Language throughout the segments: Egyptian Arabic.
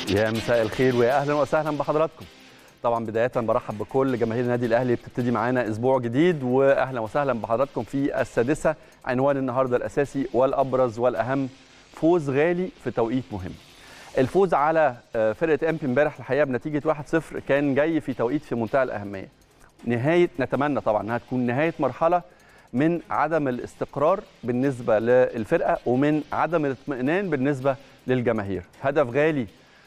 يا مساء الخير ويا اهلا وسهلا بحضراتكم طبعا بدايه برحب بكل جماهير النادي الاهلي بتبتدي معانا اسبوع جديد واهلا وسهلا بحضراتكم في السادسه عنوان النهارده الاساسي والابرز والاهم فوز غالي في توقيت مهم الفوز على فرقه امبي امبارح الحقيقه بنتيجه 1-0 كان جاي في توقيت في منتهى الاهميه نهايه نتمنى طبعا انها تكون نهايه مرحله من عدم الاستقرار بالنسبه للفرقه ومن عدم الاطمئنان بالنسبه للجماهير هدف غالي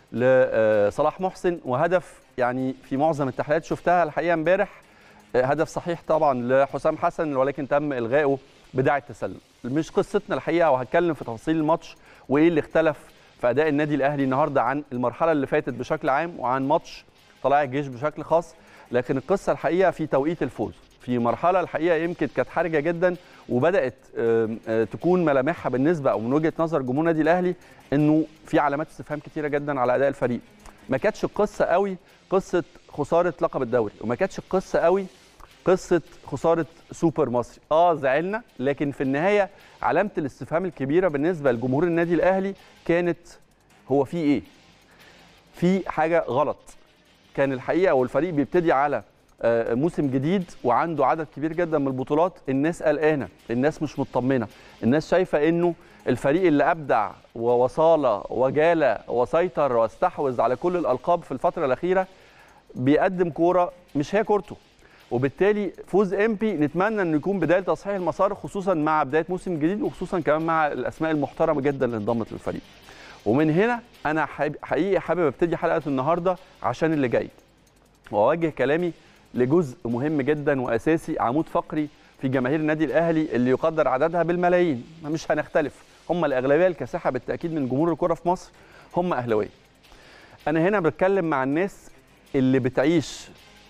لصلاح محسن وهدف يعني في معظم التحليلات شفتها الحقيقه امبارح هدف صحيح طبعا لحسام حسن ولكن تم الغائه بداعي التسلل مش قصتنا الحقيقه وهتكلم في تفاصيل الماتش وايه اللي اختلف في اداء النادي الاهلي النهارده عن المرحله اللي فاتت بشكل عام وعن ماتش طلائع الجيش بشكل خاص لكن القصه الحقيقه في توقيت الفوز في مرحله الحقيقه يمكن كانت حرجه جدا وبدات تكون ملامحها بالنسبه او من وجهه نظر جمهور النادي الاهلي انه في علامات استفهام كتيره جدا على اداء الفريق ما كانتش القصه قوي قصه خساره لقب الدوري وما كانتش القصه قوي قصه خساره سوبر مصري اه زعلنا لكن في النهايه علامه الاستفهام الكبيره بالنسبه لجمهور النادي الاهلي كانت هو في ايه في حاجه غلط كان الحقيقه والفريق بيبتدي على موسم جديد وعنده عدد كبير جدا من البطولات الناس قلقانه الناس مش مطمنه الناس شايفه انه الفريق اللي ابدع ووصال وجال وسيطر واستحوذ على كل الالقاب في الفتره الاخيره بيقدم كوره مش هي كورته وبالتالي فوز امبي نتمنى انه يكون بدايه تصحيح المسار خصوصا مع بدايه موسم جديد وخصوصا كمان مع الاسماء المحترمه جدا اللي انضمت للفريق ومن هنا انا حقيقي حابب ابتدي حلقه النهارده عشان اللي جاي واوجه كلامي لجزء مهم جدا واساسي عمود فقري في جماهير النادي الاهلي اللي يقدر عددها بالملايين مش هنختلف هم الاغلبيه الكاسحه بالتاكيد من جمهور الكره في مصر هم اهلاويه انا هنا بتكلم مع الناس اللي بتعيش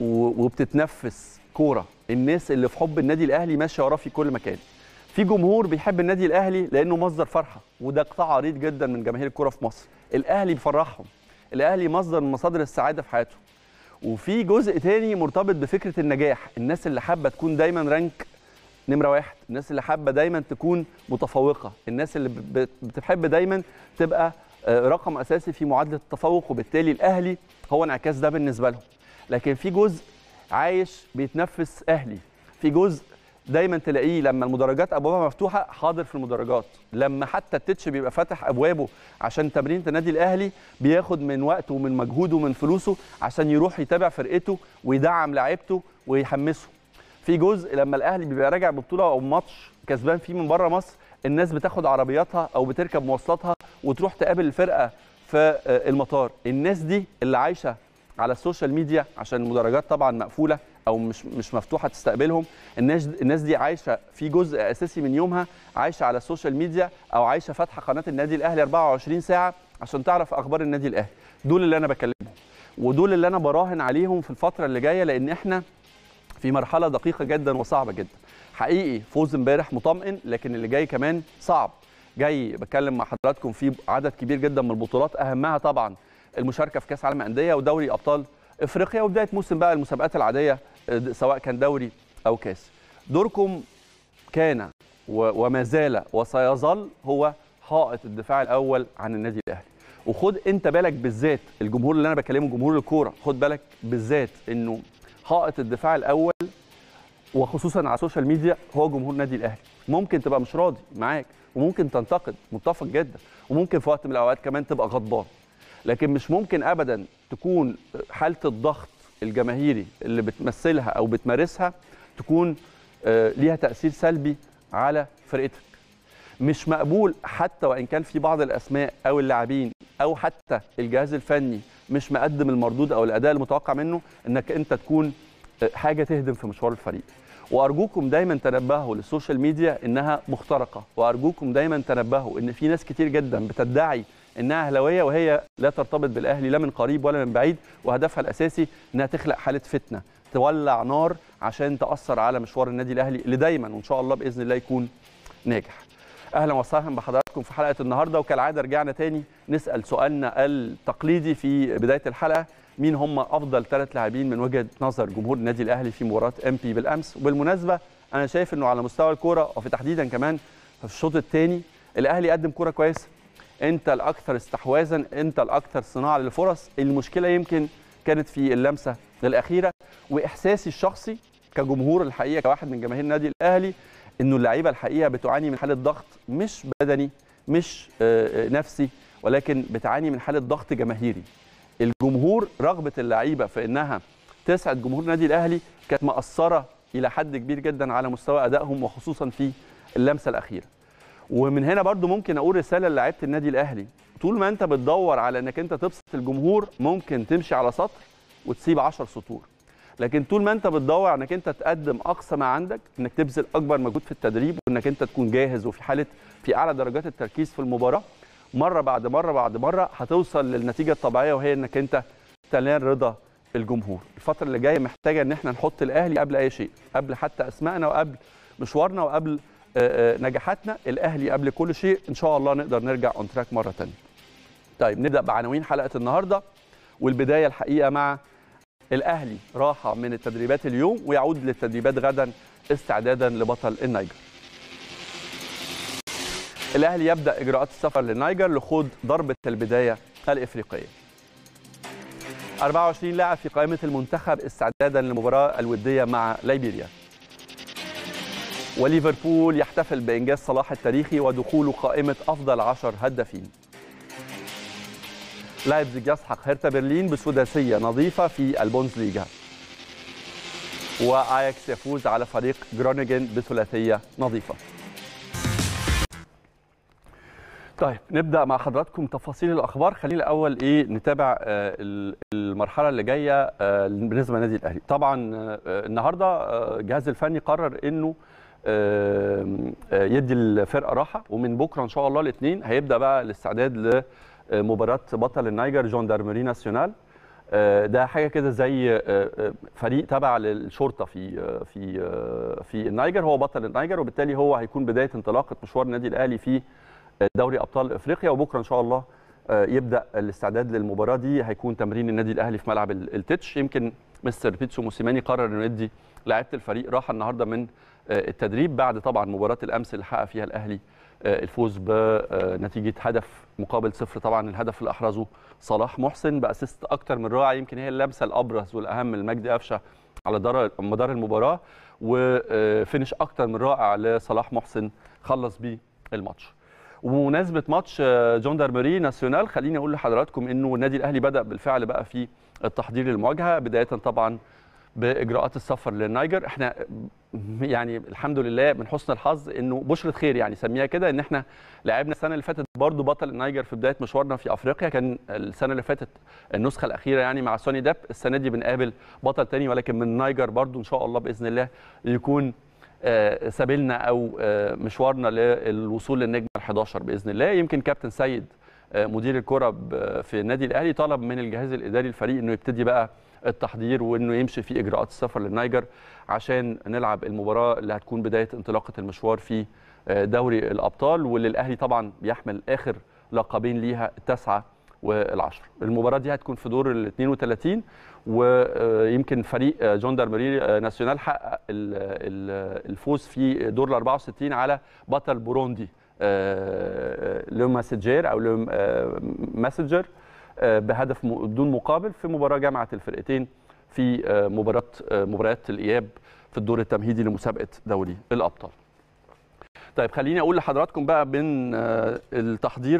وبتتنفس كوره الناس اللي في حب النادي الاهلي ماشيه وراه في كل مكان في جمهور بيحب النادي الاهلي لانه مصدر فرحه وده قطاع عريض جدا من جماهير الكره في مصر الاهلي بيفرحهم الاهلي مصدر من مصادر السعاده في حياتهم وفي جزء تاني مرتبط بفكره النجاح الناس اللي حابه تكون دايما رانك نمره واحد الناس اللي حابه دايما تكون متفوقه الناس اللي بتحب دايما تبقى رقم اساسي في معادله التفوق وبالتالي الاهلي هو انعكاس ده بالنسبه لهم لكن في جزء عايش بيتنفس اهلي في جزء دايما تلاقيه لما المدرجات ابوابها مفتوحه حاضر في المدرجات لما حتى التتش بيبقى فاتح ابوابه عشان تمرينه النادي الاهلي بياخد من وقته ومن مجهوده ومن فلوسه عشان يروح يتابع فرقته ويدعم لعيبته ويحمسه في جزء لما الاهلي بيبقى راجع ببطوله او ماتش كسبان فيه من بره مصر الناس بتاخد عربياتها او بتركب مواصلاتها وتروح تقابل الفرقه في المطار الناس دي اللي عايشه على السوشيال ميديا عشان المدرجات طبعا مقفوله او مش مش مفتوحه تستقبلهم الناس الناس دي عايشه في جزء اساسي من يومها عايشه على السوشيال ميديا او عايشه فاتحه قناه النادي الاهلي 24 ساعه عشان تعرف اخبار النادي الاهلي دول اللي انا بكلمهم ودول اللي انا براهن عليهم في الفتره اللي جايه لان احنا في مرحله دقيقه جدا وصعبه جدا حقيقي فوز امبارح مطمئن لكن اللي جاي كمان صعب جاي بتكلم مع حضراتكم في عدد كبير جدا من البطولات اهمها طبعا المشاركه في كاس عالم انديه ودوري ابطال افريقيا وبدايه موسم بقى المسابقات العاديه سواء كان دوري او كاس دوركم كان وما زال وسيظل هو حائط الدفاع الاول عن النادي الاهلي وخد انت بالك بالذات الجمهور اللي انا بكلمه جمهور الكوره خد بالك بالذات انه حائط الدفاع الاول وخصوصا على السوشيال ميديا هو جمهور النادي الاهلي ممكن تبقى مش راضي معاك وممكن تنتقد متفق جدا وممكن في وقت من الاوقات كمان تبقى غضبان لكن مش ممكن ابدا تكون حاله الضغط الجماهيري اللي بتمثلها او بتمارسها تكون ليها تاثير سلبي على فرقتك مش مقبول حتى وان كان في بعض الاسماء او اللاعبين او حتى الجهاز الفني مش مقدم المردود او الاداء المتوقع منه انك انت تكون حاجه تهدم في مشوار الفريق وارجوكم دايما تنبهوا للسوشيال ميديا انها مخترقه وارجوكم دايما تنبهوا ان في ناس كتير جدا بتدعي انها اهلاويه وهي لا ترتبط بالاهلي لا من قريب ولا من بعيد وهدفها الاساسي انها تخلق حاله فتنه تولع نار عشان تاثر على مشوار النادي الاهلي اللي دايما وان شاء الله باذن الله يكون ناجح اهلا وسهلا بحضراتكم في حلقه النهارده وكالعاده رجعنا تاني نسال سؤالنا التقليدي في بدايه الحلقه مين هم افضل ثلاث لاعبين من وجهه نظر جمهور النادي الاهلي في مباراه ام بي بالامس وبالمناسبه انا شايف انه على مستوى الكوره وفي تحديدا كمان في الشوط الثاني الاهلي قدم كوره كويسه انت الاكثر استحواذا انت الاكثر صناعه للفرص المشكله يمكن كانت في اللمسه الاخيره واحساسي الشخصي كجمهور الحقيقه كواحد من جماهير النادي الاهلي انه اللعيبه الحقيقه بتعاني من حاله ضغط مش بدني مش نفسي ولكن بتعاني من حاله ضغط جماهيري الجمهور رغبه اللعيبه في انها تسعد جمهور النادي الاهلي كانت مأثره الى حد كبير جدا على مستوى ادائهم وخصوصا في اللمسه الاخيره ومن هنا برضو ممكن اقول رساله للاعيبه النادي الاهلي طول ما انت بتدور على انك انت تبسط الجمهور ممكن تمشي على سطر وتسيب 10 سطور لكن طول ما انت بتدور انك انت تقدم اقصى ما عندك انك تبذل اكبر مجهود في التدريب وانك انت تكون جاهز وفي حاله في اعلى درجات التركيز في المباراه مره بعد مره بعد مره هتوصل للنتيجه الطبيعيه وهي انك انت تنال رضا الجمهور الفتره اللي جايه محتاجه ان احنا نحط الاهلي قبل اي شيء قبل حتى اسمائنا وقبل مشوارنا وقبل نجاحاتنا الاهلي قبل كل شيء ان شاء الله نقدر نرجع اون تراك مره ثانيه طيب نبدا بعناوين حلقه النهارده والبدايه الحقيقه مع الاهلي راحه من التدريبات اليوم ويعود للتدريبات غدا استعدادا لبطل النيجر الاهلي يبدا اجراءات السفر للنيجر لخوض ضربه البدايه الافريقيه 24 لاعب في قائمه المنتخب استعدادا للمباراه الوديه مع ليبيريا وليفربول يحتفل بانجاز صلاح التاريخي ودخوله قائمه افضل 10 هدافين لايبزيج يسحق هيرتا برلين بسداسيه نظيفه في البوندسليغا واياكس يفوز على فريق جرونيجن بثلاثيه نظيفه طيب نبدا مع حضراتكم تفاصيل الاخبار خلينا الاول ايه نتابع المرحله اللي جايه بالنسبه للنادي الاهلي طبعا النهارده الجهاز الفني قرر انه يدي الفرقه راحه ومن بكره ان شاء الله الاثنين هيبدا بقى الاستعداد لمباراه بطل النيجر جوندارمري ناسيونال ده حاجه كده زي فريق تبع للشرطه في في في النيجر هو بطل النيجر وبالتالي هو هيكون بدايه انطلاقه مشوار النادي الاهلي في دوري ابطال افريقيا وبكره ان شاء الله يبدا الاستعداد للمباراه دي هيكون تمرين النادي الاهلي في ملعب التتش يمكن مستر بيتسو موسيماني قرر انه يدي لعيبه الفريق راحه النهارده من التدريب بعد طبعا مباراه الامس اللي حقق فيها الاهلي الفوز بنتيجه هدف مقابل صفر طبعا الهدف اللي احرزه صلاح محسن باسيست اكتر من رائع يمكن هي اللمسه الابرز والاهم لمجدي قفشه على مدار المباراه وفينش اكتر من رائع لصلاح محسن خلص بيه الماتش وبمناسبه ماتش جوندارمري ناسيونال خليني اقول لحضراتكم انه النادي الاهلي بدا بالفعل بقى في التحضير للمواجهه بدايه طبعا باجراءات السفر للنيجر احنا يعني الحمد لله من حسن الحظ انه بشره خير يعني سميها كده ان احنا لعبنا السنه اللي فاتت برضو بطل النيجر في بدايه مشوارنا في افريقيا كان السنه اللي فاتت النسخه الاخيره يعني مع سوني داب السنه دي بنقابل بطل تاني ولكن من النيجر برضو ان شاء الله باذن الله يكون سبيلنا او مشوارنا للوصول للنجم ال11 باذن الله يمكن كابتن سيد مدير الكره في النادي الاهلي طلب من الجهاز الاداري الفريق انه يبتدي بقى التحضير وانه يمشي في اجراءات السفر للنيجر عشان نلعب المباراه اللي هتكون بدايه انطلاقه المشوار في دوري الابطال واللي الاهلي طبعا بيحمل اخر لقبين ليها التاسعه والعشر المباراه دي هتكون في دور ال 32 ويمكن فريق جوندارمري ناسيونال حقق الفوز في دور ال 64 على بطل بوروندي لو ماسجير او لو ماسجر بهدف بدون مقابل في مباراه جمعت الفرقتين في مباراه مباريات الاياب في الدور التمهيدي لمسابقه دوري الابطال. طيب خليني اقول لحضراتكم بقى بين التحضير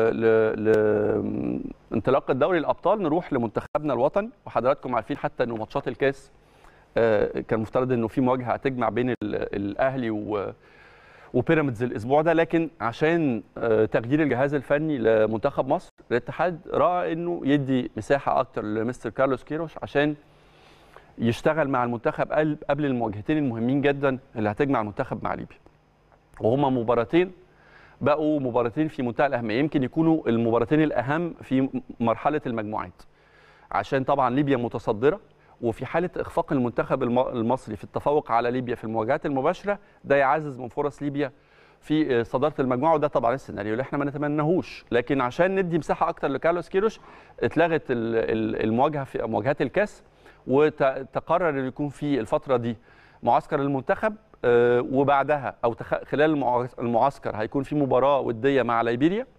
لانطلاق الدوري الابطال نروح لمنتخبنا الوطني وحضراتكم عارفين حتى انه ماتشات الكاس كان مفترض انه في مواجهه هتجمع بين الاهلي و وبيراميدز الاسبوع ده لكن عشان تغيير الجهاز الفني لمنتخب مصر الاتحاد راى انه يدي مساحه اكتر لمستر كارلوس كيروش عشان يشتغل مع المنتخب قبل المواجهتين المهمين جدا اللي هتجمع المنتخب مع ليبيا وهما مباراتين بقوا مباراتين في منتهى الاهميه يمكن يكونوا المباراتين الاهم في مرحله المجموعات عشان طبعا ليبيا متصدره وفي حاله اخفاق المنتخب المصري في التفوق على ليبيا في المواجهات المباشره ده يعزز من فرص ليبيا في صداره المجموعه وده طبعا السيناريو اللي احنا ما نتمناهوش لكن عشان ندي مساحه اكتر لكارلوس كيروش اتلغت المواجهه في مواجهات الكاس وتقرر ان يكون في الفتره دي معسكر المنتخب وبعدها او خلال المعسكر هيكون في مباراه وديه مع ليبيريا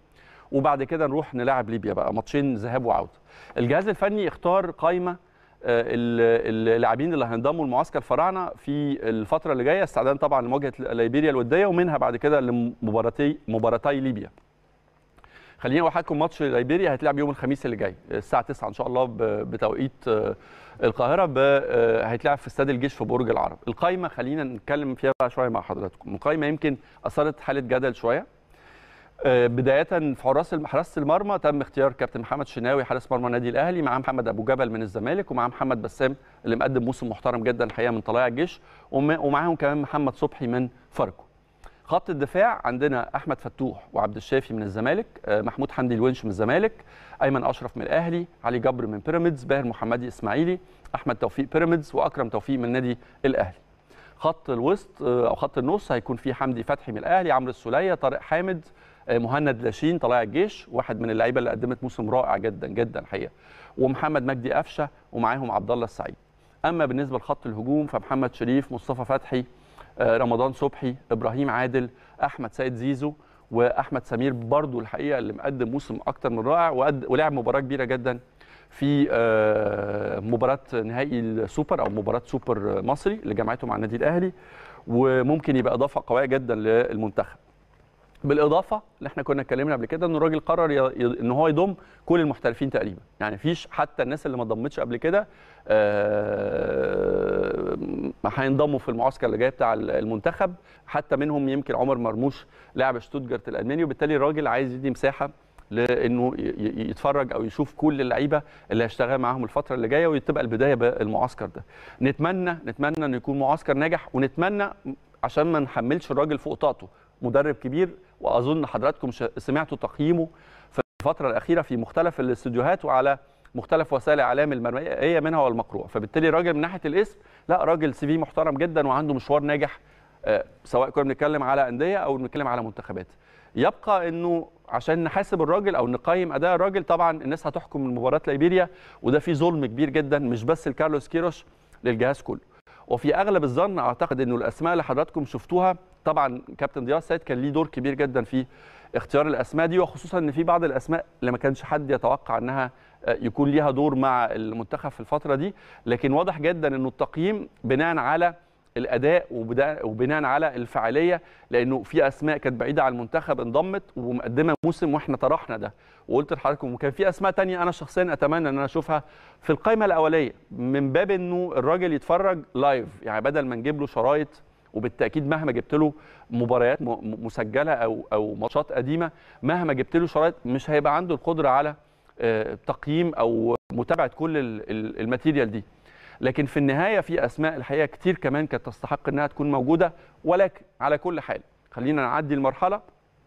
وبعد كده نروح نلاعب ليبيا بقى ماتشين ذهاب وعوده الجهاز الفني اختار قائمه اللاعبين اللي هينضموا لمعسكر الفراعنه في الفتره اللي جايه استعدادا طبعا لمواجهه ليبيريا الوديه ومنها بعد كده لمباراتي مباراتي ليبيا خليني اقول لحضراتكم ماتش ليبيريا هيتلعب يوم الخميس اللي جاي الساعه 9 ان شاء الله بتوقيت القاهره هيتلعب في استاد الجيش في برج العرب القايمه خلينا نتكلم فيها بقى شويه مع حضراتكم القايمه يمكن اثارت حاله جدل شويه بدايه في حراس حراسه المرمى تم اختيار كابتن محمد شناوي حارس مرمى النادي الاهلي مع محمد ابو جبل من الزمالك ومع محمد بسام اللي مقدم موسم محترم جدا الحقيقه من طلائع الجيش ومعاهم كمان محمد صبحي من فاركو خط الدفاع عندنا احمد فتوح وعبد الشافي من الزمالك محمود حمدي الونش من الزمالك ايمن اشرف من الاهلي علي جبر من بيراميدز باهر محمدي اسماعيلي احمد توفيق بيراميدز واكرم توفيق من النادي الاهلي خط الوسط او خط النص هيكون فيه حمدي فتحي من الاهلي عمرو السوليه طارق حامد مهند لاشين طلائع الجيش واحد من اللعيبه اللي قدمت موسم رائع جدا جدا الحقيقه ومحمد مجدي قفشه ومعاهم عبد الله السعيد اما بالنسبه لخط الهجوم فمحمد شريف مصطفى فتحي رمضان صبحي ابراهيم عادل احمد سيد زيزو واحمد سمير برضو الحقيقه اللي مقدم موسم اكتر من رائع ولعب مباراه كبيره جدا في مباراه نهائي السوبر او مباراه سوبر مصري اللي جمعته مع النادي الاهلي وممكن يبقى اضافه قويه جدا للمنتخب بالاضافه اللي احنا كنا اتكلمنا قبل كده ان الراجل قرر ي... ي... ان هو يضم كل المحترفين تقريبا يعني مفيش حتى الناس اللي ما ضمتش قبل كده آه... هينضموا في المعسكر اللي جاي بتاع المنتخب حتى منهم يمكن عمر مرموش لاعب شتوتجارت الالماني وبالتالي الراجل عايز يدي مساحه لانه يتفرج او يشوف كل اللعيبه اللي هيشتغل معاهم الفتره اللي جايه وتبقى البدايه بالمعسكر ده نتمنى نتمنى انه يكون معسكر ناجح ونتمنى عشان ما نحملش الراجل فوق طاقته مدرب كبير واظن حضراتكم سمعتوا تقييمه في الفتره الاخيره في مختلف الاستوديوهات وعلى مختلف وسائل الاعلام المرئيه منها والمقروءه فبالتالي راجل من ناحيه الاسم لا راجل سي في محترم جدا وعنده مشوار ناجح سواء كنا بنتكلم على انديه او بنتكلم على منتخبات يبقى انه عشان نحاسب الراجل او نقيم اداء الراجل طبعا الناس هتحكم من مباراه ليبيريا وده فيه ظلم كبير جدا مش بس لكارلوس كيروش للجهاز كله وفي اغلب الظن اعتقد انه الاسماء اللي حضراتكم شفتوها طبعا كابتن ضياء السيد كان ليه دور كبير جدا في اختيار الاسماء دي وخصوصا ان في بعض الاسماء اللي ما كانش حد يتوقع انها يكون ليها دور مع المنتخب في الفتره دي لكن واضح جدا انه التقييم بناء على الاداء وبناء على الفعاليه لانه في اسماء كانت بعيده عن المنتخب انضمت ومقدمه موسم واحنا طرحنا ده وقلت لحضراتكم وكان في اسماء تانية انا شخصيا اتمنى ان انا اشوفها في القائمه الاوليه من باب انه الراجل يتفرج لايف يعني بدل ما نجيب له شرايط وبالتاكيد مهما جبت له مباريات مسجله او او ماتشات قديمه مهما جبت له شرايط مش هيبقى عنده القدره على تقييم او متابعه كل الماتيريال دي لكن في النهايه في اسماء الحقيقه كتير كمان كانت تستحق انها تكون موجوده ولكن على كل حال خلينا نعدي المرحله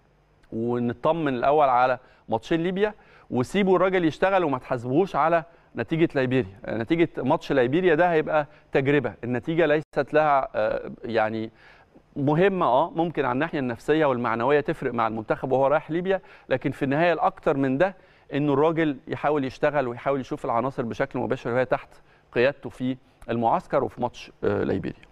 ونطمن الاول على ماتشين ليبيا وسيبوا الراجل يشتغل وما تحاسبوهوش على نتيجه ليبيريا نتيجه ماتش ليبيريا ده هيبقى تجربه النتيجه ليست لها يعني مهمه اه ممكن على الناحيه النفسيه والمعنويه تفرق مع المنتخب وهو رايح ليبيا لكن في النهايه الاكثر من ده انه الراجل يحاول يشتغل ويحاول يشوف العناصر بشكل مباشر وهي تحت قيادته في المعسكر وفي ماتش ليبيريا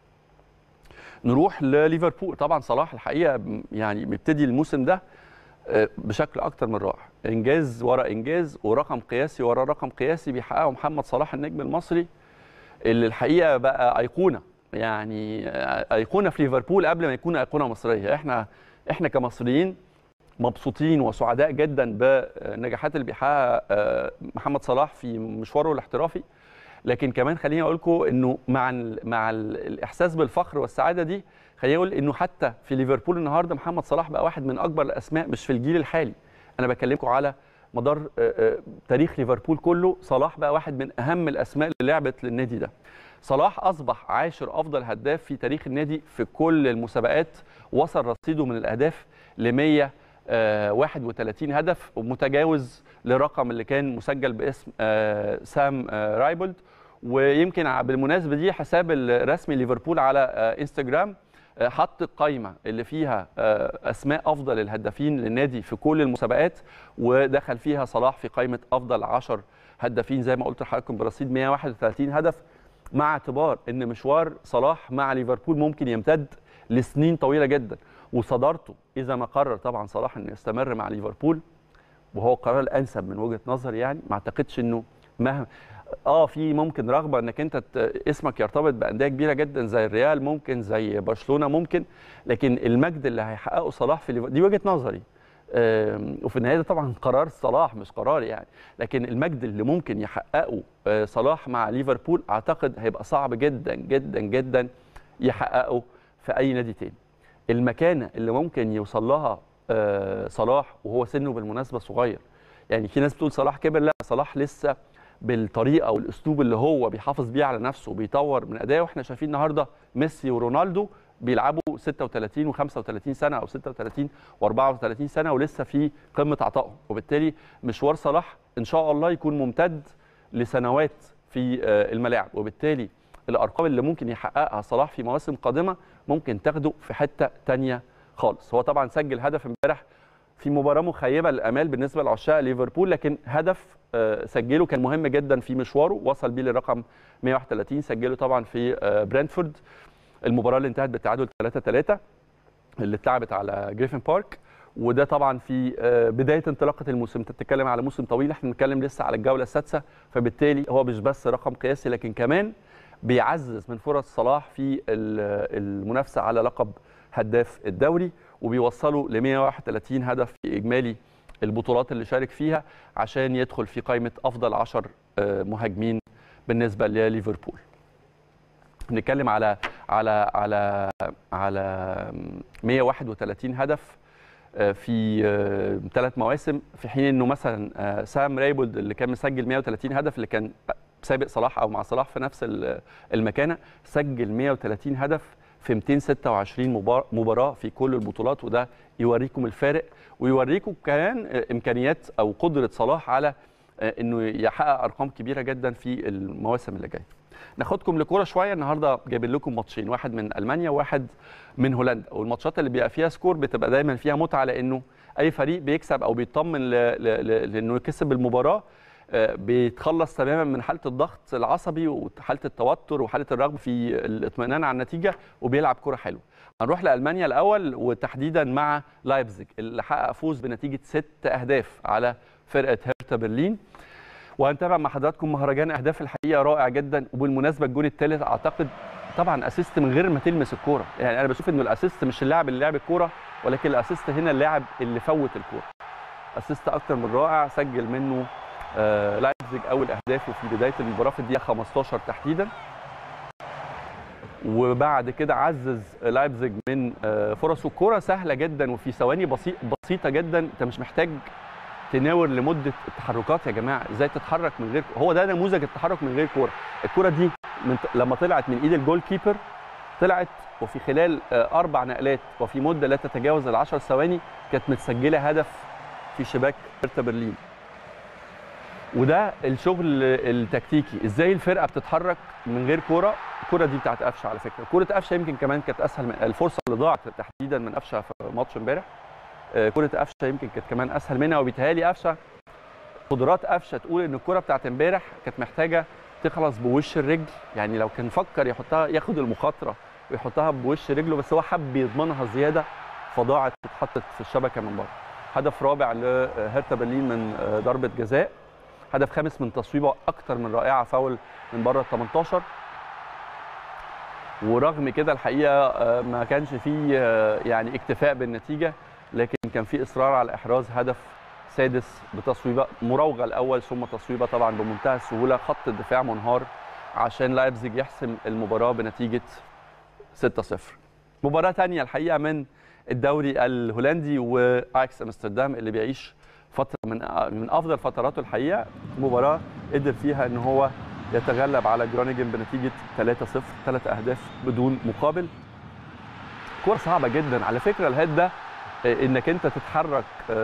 نروح لليفربول طبعا صلاح الحقيقه يعني بيبتدي الموسم ده بشكل اكتر من رائع انجاز ورا انجاز ورقم قياسي ورا رقم قياسي بيحققه محمد صلاح النجم المصري اللي الحقيقه بقى ايقونه يعني ايقونه في ليفربول قبل ما يكون ايقونه مصريه احنا احنا كمصريين مبسوطين وسعداء جدا بالنجاحات اللي بيحققها محمد صلاح في مشواره الاحترافي لكن كمان خليني اقول لكم انه مع ال مع ال الاحساس بالفخر والسعاده دي خليني اقول انه حتى في ليفربول النهارده محمد صلاح بقى واحد من اكبر الاسماء مش في الجيل الحالي انا بكلمكم على مدار تاريخ ليفربول كله صلاح بقى واحد من اهم الاسماء اللي لعبت للنادي ده صلاح اصبح عاشر افضل هداف في تاريخ النادي في كل المسابقات وصل رصيده من الاهداف ل 131 هدف ومتجاوز لرقم اللي كان مسجل باسم سام رايبولد ويمكن بالمناسبه دي حساب الرسمي ليفربول على انستجرام حط القائمه اللي فيها اسماء افضل الهدافين للنادي في كل المسابقات ودخل فيها صلاح في قائمه افضل 10 هدافين زي ما قلت لحضراتكم برصيد 131 هدف مع اعتبار ان مشوار صلاح مع ليفربول ممكن يمتد لسنين طويله جدا وصدارته اذا ما قرر طبعا صلاح انه يستمر مع ليفربول وهو القرار الانسب من وجهه نظري يعني ما اعتقدش انه مهما اه في ممكن رغبه انك انت اسمك يرتبط بانديه كبيره جدا زي الريال ممكن زي برشلونه ممكن لكن المجد اللي هيحققه صلاح في دي وجهه نظري وفي النهايه ده طبعا قرار صلاح مش قرار يعني لكن المجد اللي ممكن يحققه صلاح مع ليفربول اعتقد هيبقى صعب جدا جدا جدا يحققه في اي نادي تاني المكانه اللي ممكن يوصل لها صلاح وهو سنه بالمناسبه صغير يعني في ناس بتقول صلاح كبر لا صلاح لسه بالطريقه والاسلوب اللي هو بيحافظ بيه على نفسه وبيطور من ادائه واحنا شايفين النهارده ميسي ورونالدو بيلعبوا 36 و35 سنه او 36 و34 سنه ولسه في قمه عطائهم وبالتالي مشوار صلاح ان شاء الله يكون ممتد لسنوات في الملاعب وبالتالي الارقام اللي ممكن يحققها صلاح في مواسم قادمه ممكن تاخده في حته ثانيه خالص هو طبعا سجل هدف امبارح في مباراه مخيبه للامال بالنسبه لعشاق ليفربول لكن هدف سجله كان مهم جدا في مشواره وصل بيه للرقم 131 سجله طبعا في برنتفورد المباراه اللي انتهت بالتعادل 3 3 اللي اتلعبت على جريفن بارك وده طبعا في بدايه انطلاقه الموسم انت بتتكلم على موسم طويل احنا بنتكلم لسه على الجوله السادسه فبالتالي هو مش بس رقم قياسي لكن كمان بيعزز من فرص صلاح في المنافسه على لقب هداف الدوري وبيوصلوا ل 131 هدف في اجمالي البطولات اللي شارك فيها عشان يدخل في قائمه افضل 10 مهاجمين بالنسبه لليفربول. بنتكلم على على على على 131 هدف في ثلاث مواسم في حين انه مثلا سام ريبولد اللي كان مسجل 130 هدف اللي كان سابق صلاح او مع صلاح في نفس المكانه سجل 130 هدف في 226 مباراه في كل البطولات وده يوريكم الفارق ويوريكم كمان امكانيات او قدره صلاح على انه يحقق ارقام كبيره جدا في المواسم اللي جايه. ناخدكم لكوره شويه النهارده جايبين لكم ماتشين واحد من المانيا وواحد من هولندا والماتشات اللي بيبقى فيها سكور بتبقى دايما فيها متعه لانه اي فريق بيكسب او بيطمن لانه كسب المباراه بيتخلص تماما من حاله الضغط العصبي وحاله التوتر وحاله الرغبه في الاطمئنان على النتيجه وبيلعب كره حلوه. هنروح لالمانيا الاول وتحديدا مع لايبزيج اللي حقق فوز بنتيجه ست اهداف على فرقه هيرتا برلين. وهنتابع مع حضراتكم مهرجان اهداف الحقيقه رائع جدا وبالمناسبه الجول الثالث اعتقد طبعا اسيست من غير ما تلمس الكوره يعني انا بشوف انه الاسيست مش اللاعب اللي لعب الكوره ولكن الاسيست هنا اللاعب اللي فوت الكوره اسيست اكتر من رائع سجل منه آه لايبزيج اول اهدافه في بدايه المباراه في الدقيقه 15 تحديدا وبعد كده عزز لايبزيج من آه فرصه كوره سهله جدا وفي ثواني بسيط بسيطه جدا انت مش محتاج تناور لمده التحركات يا جماعه ازاي تتحرك من غير هو ده نموذج التحرك من غير كوره الكوره دي من... لما طلعت من ايد الجول كيبر طلعت وفي خلال آه اربع نقلات وفي مده لا تتجاوز ال 10 ثواني كانت متسجله هدف في شباك هيرتا برلين وده الشغل التكتيكي ازاي الفرقه بتتحرك من غير كوره الكوره دي بتاعت قفشه على فكره كوره قفشه يمكن كمان كانت اسهل من الفرصه اللي ضاعت تحديدا من قفشه في ماتش امبارح كره قفشه يمكن كانت كمان اسهل منها وبيتهيألي قفشه قدرات قفشه تقول ان الكره بتاعت امبارح كانت محتاجه تخلص بوش الرجل يعني لو كان فكر يحطها ياخد المخاطره ويحطها بوش رجله بس هو حب يضمنها زياده فضاعت اتحطت في الشبكه من بره هدف رابع لهرتا برلين من ضربه جزاء هدف خامس من تصويبه اكتر من رائعه فاول من بره ال 18 ورغم كده الحقيقه ما كانش فيه يعني اكتفاء بالنتيجه لكن كان في اصرار على احراز هدف سادس بتصويبه مراوغه الاول ثم تصويبه طبعا بمنتهى السهوله خط الدفاع منهار عشان لايبزيج يحسم المباراه بنتيجه 6-0 مباراه ثانيه الحقيقه من الدوري الهولندي واياكس امستردام اللي بيعيش فتره من من افضل فتراته الحقيقه مباراه قدر فيها ان هو يتغلب على جرونيجن بنتيجه 3-0 ثلاث اهداف بدون مقابل كوره صعبه جدا على فكره الهيد ده انك انت تتحرك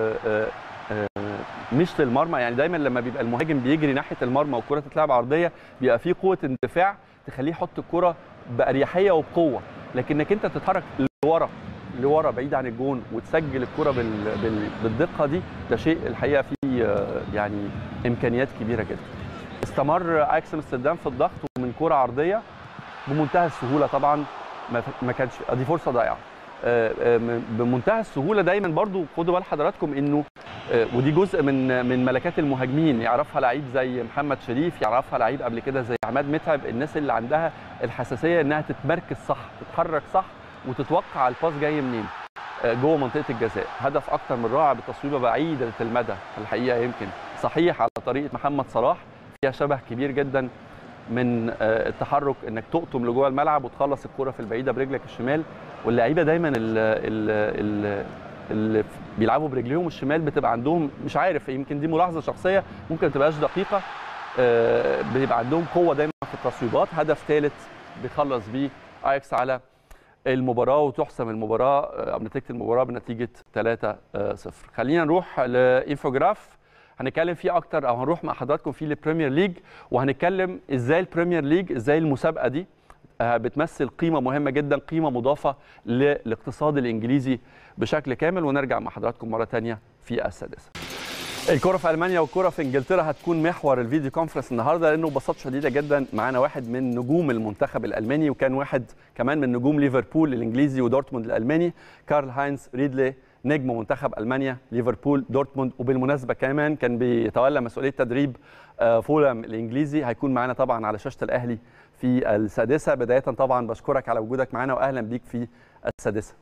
مش للمرمى يعني دايما لما بيبقى المهاجم بيجري ناحيه المرمى والكره تتلعب عرضيه بيبقى في قوه اندفاع تخليه يحط الكره باريحيه وبقوه لكنك انت تتحرك لورا لورا بعيد عن الجون وتسجل الكره بال... بال... بالدقه دي ده شيء الحقيقه فيه يعني امكانيات كبيره جدا استمر اياكس امستردام في الضغط ومن كره عرضيه بمنتهى السهوله طبعا ما كانش دي فرصه ضايعه بمنتهى السهوله دايما برضو خدوا بال حضراتكم انه آه، ودي جزء من من ملكات المهاجمين يعرفها لعيب زي محمد شريف يعرفها لعيب قبل كده زي عماد متعب الناس اللي عندها الحساسيه انها تتمركز صح تتحرك صح وتتوقع الباس جاي منين آه، جوه منطقه الجزاء هدف اكتر من رائع بتصويبه بعيده المدى الحقيقه يمكن صحيح على طريقه محمد صلاح فيها شبه كبير جدا من آه، التحرك انك تقطم لجوه الملعب وتخلص الكره في البعيده برجلك الشمال واللعيبه دايما ال ال ال اللي بيلعبوا برجليهم الشمال بتبقى عندهم مش عارف يمكن دي ملاحظه شخصيه ممكن ما تبقاش دقيقه آه، بيبقى عندهم قوه دايما في التصويبات هدف ثالث بيخلص بيه اياكس على المباراه وتحسم المباراه آه، او نتيجه المباراه بنتيجه 3-0 خلينا نروح لانفوجراف هنتكلم فيه اكتر او هنروح مع حضراتكم فيه للبريمير ليج وهنتكلم ازاي البريمير ليج ازاي المسابقه دي آه، بتمثل قيمه مهمه جدا قيمه مضافه للاقتصاد الانجليزي بشكل كامل ونرجع مع حضراتكم مره ثانيه في السادسه الكرة في المانيا والكرة في انجلترا هتكون محور الفيديو كونفرنس النهارده لانه ببساطه شديده جدا معانا واحد من نجوم المنتخب الالماني وكان واحد كمان من نجوم ليفربول الانجليزي ودورتموند الالماني كارل هاينز ريدلي نجم منتخب المانيا ليفربول دورتموند وبالمناسبه كمان كان بيتولى مسؤوليه تدريب آه، فولام الانجليزي هيكون معانا طبعا على شاشه الاهلي في السادسه بدايه طبعا بشكرك على وجودك معانا واهلا بيك في السادسه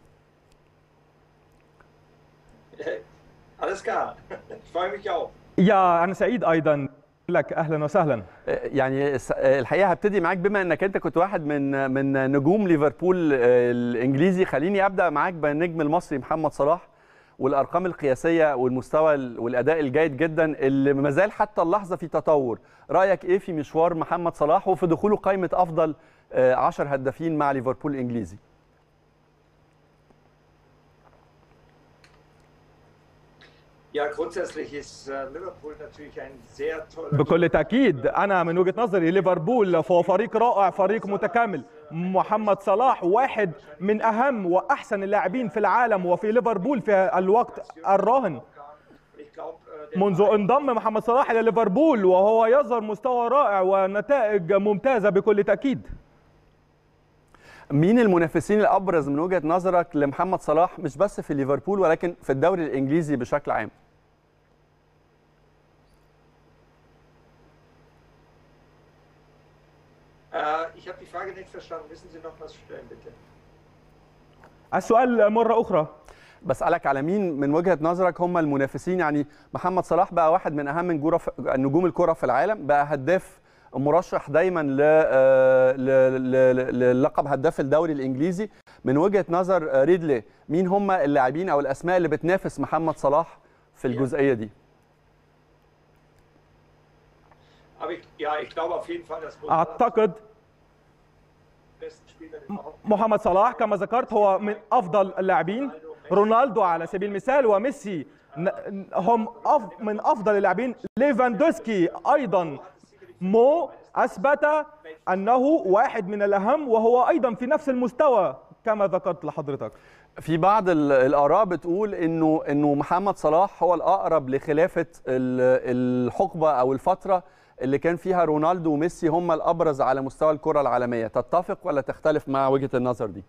Alles klar. Ich freue mich auch. يا أنا سعيد أيضا لك أهلا وسهلا يعني الس- الحقيقه هبتدي معاك بما انك انت كنت واحد من من نجوم ليفربول آه، الانجليزي خليني ابدا معاك بالنجم المصري محمد صلاح والارقام القياسيه والمستوى ال- والاداء الجيد جدا اللي ما زال حتى اللحظه في تطور رايك ايه في مشوار محمد صلاح وفي دخوله قائمه افضل 10 هدافين مع ليفربول الانجليزي Ja, grundsätzlich ist äh, Liverpool natürlich ein sehr toller بكل تأكيد أنا من وجهة نظري ليفربول فهو فريق رائع فريق متكامل محمد صلاح واحد من أهم وأحسن اللاعبين في العالم وفي ليفربول في الوقت الراهن Ich glaube, äh, der منذ انضم محمد صلاح إلى ليفربول وهو يظهر مستوى رائع ونتائج ممتازة بكل تأكيد مين المنافسين الابرز من وجهه نظرك لمحمد صلاح مش بس في ليفربول ولكن في الدوري الانجليزي بشكل عام äh, ich habe die Frage nicht verstanden. Müssen Sie noch was stellen, bitte? السؤال مرة أخرى بسألك على مين من وجهة نظرك هم المنافسين يعني محمد صلاح بقى واحد من أهم نجوم نجوم الكرة في العالم بقى هداف مرشح دايما ل- آه، ل- ل- للقب هداف الدوري الإنجليزي من وجهة نظر آه، ريدلي مين هم اللاعبين أو الأسماء اللي بتنافس محمد صلاح في الجزئية دي Aber ich, ja, ich glaube auf jeden Fall, dass Mo أعتقد der besten Spieler überhaupt محمد صلاح كما ذكرت هو من افضل اللاعبين رونالدو على سبيل المثال وميسي ن- هم أف من افضل اللاعبين ليفاندوسكي ايضا مو اثبت انه واحد من الاهم وهو ايضا في نفس المستوى كما ذكرت لحضرتك في بعض ال- الآراء بتقول إنه إنه محمد صلاح هو الأقرب لخلافة ال- الحقبة أو الفترة اللي كان فيها رونالدو وميسي هم الأبرز على مستوى الكرة العالمية تتفق ولا تختلف مع وجهة النظر دي؟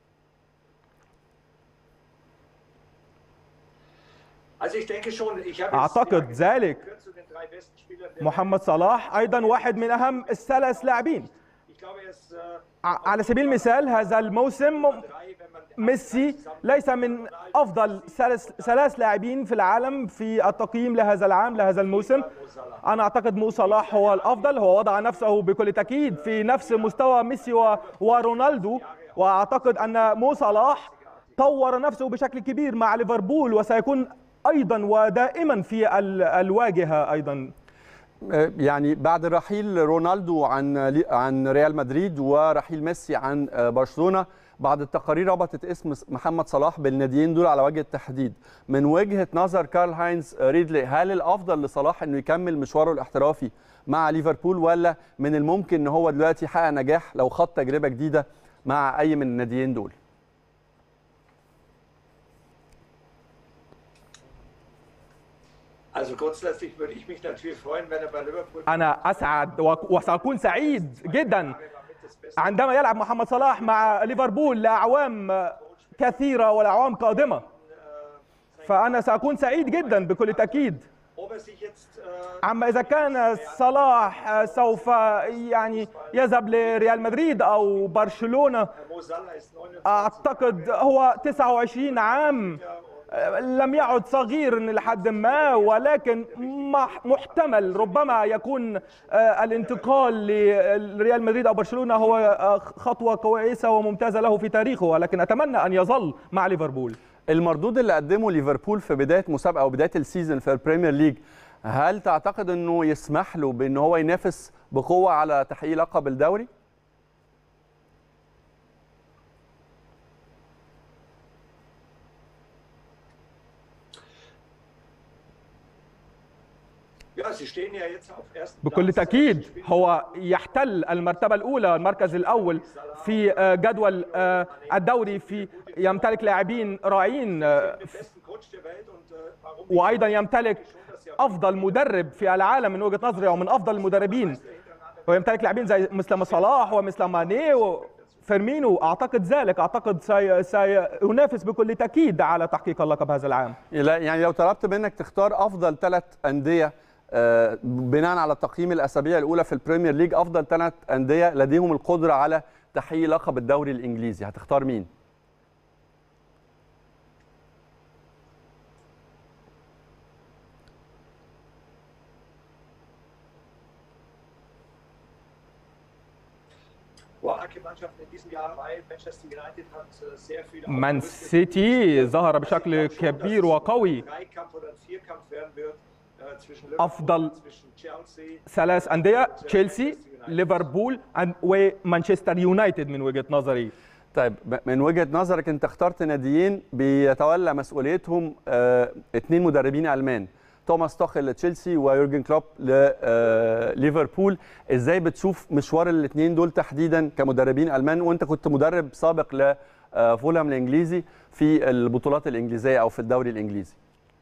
Also ich denke schon, ich habe أعتقد ذلك. gehört zu den drei besten Spielern der محمد صلاح ايضا واحد من اهم الثلاث لاعبين Ich glaube, er ist äh, ع- على سبيل المثال هذا الموسم drei, wenn man ميسي ليس من افضل ثلاث ثلاث لاعبين في العالم في التقييم لهذا العام لهذا الموسم انا اعتقد مو صلاح هو الافضل هو وضع نفسه بكل تاكيد في نفس مستوى ميسي و- ورونالدو واعتقد ان مو صلاح طور نفسه بشكل كبير مع ليفربول وسيكون ايضا ودائما في ال- الواجهه ايضا يعني بعد رحيل رونالدو عن عن ريال مدريد ورحيل ميسي عن برشلونه بعض التقارير ربطت اسم محمد صلاح بالناديين دول على وجه التحديد من وجهه نظر كارل هاينز ريدلي هل الافضل لصلاح انه يكمل مشواره الاحترافي مع ليفربول ولا من الممكن ان هو دلوقتي يحقق نجاح لو خاض تجربه جديده مع اي من الناديين دول Also grundsätzlich würde ich mich natürlich freuen, wenn er bei Liverpool انا اسعد و- وساكون سعيد جدا mit das Beste. عندما يلعب محمد صلاح مع ليفربول لاعوام كثيره ولاعوام قادمه فانا ساكون سعيد جدا بكل تاكيد Ob er sich jetzt äh, اما اذا كان صلاح سوف يعني يذهب لريال مدريد او برشلونه Mo Salah ist 29 اعتقد هو 29 عام لم يعد صغير لحد ما ولكن مح- محتمل ربما يكون آه، الانتقال لريال مدريد او برشلونه هو آه، خطوه كويسه وممتازه له في تاريخه ولكن اتمنى ان يظل مع ليفربول المردود اللي قدمه ليفربول في بدايه مسابقه او بدايه السيزون في البريمير ليج هل تعتقد انه يسمح له بان هو ينافس بقوه على تحقيق لقب الدوري؟ Ja, sie stehen ja jetzt auf ersten بكل Platz. تأكيد Sie spielen هو يحتل المرتبة الأولى المركز الأول في آه، جدول آه، الدوري في يمتلك لاعبين رائعين آه، den besten Coach der Welt und äh, warum nicht? وأيضا يمتلك أفضل مدرب في العالم من وجهة نظري ومن أفضل المدربين ويمتلك لاعبين زي مثل صلاح ومثل ماني وفيرمينو أعتقد ذلك أعتقد سي- سينافس بكل تأكيد على تحقيق اللقب هذا العام لا- يعني لو طلبت منك تختار افضل ثلاث انديه آه، بناء على تقييم الاسابيع الاولى في البريمير ليج افضل ثلاث انديه لديهم القدره على تحقيق لقب الدوري الانجليزي هتختار مين؟ starke Mannschaften in diesem Jahr, weil Manchester United hat äh, sehr viele مان aufgerüstet. سيتي ظهر بشكل Ich glaube schon, كبير dass es وقوي ein Dreikampf oder ein Vierkampf werden wird äh, zwischen أفضل Liverpool, zwischen Chelsea. ثلاث أندية تشيلسي ليفربول أن- ومانشستر يونايتد من وجهة نظري طيب ب- من وجهه نظرك انت اخترت ناديين بيتولى مسؤوليتهم آه، اثنين مدربين المان توماس توخل لتشيلسي ويورجن كلوب لليفربول ازاي بتشوف مشوار الاثنين دول تحديدا كمدربين المان وانت كنت مدرب سابق لفولهام الانجليزي في البطولات الانجليزيه او في الدوري الانجليزي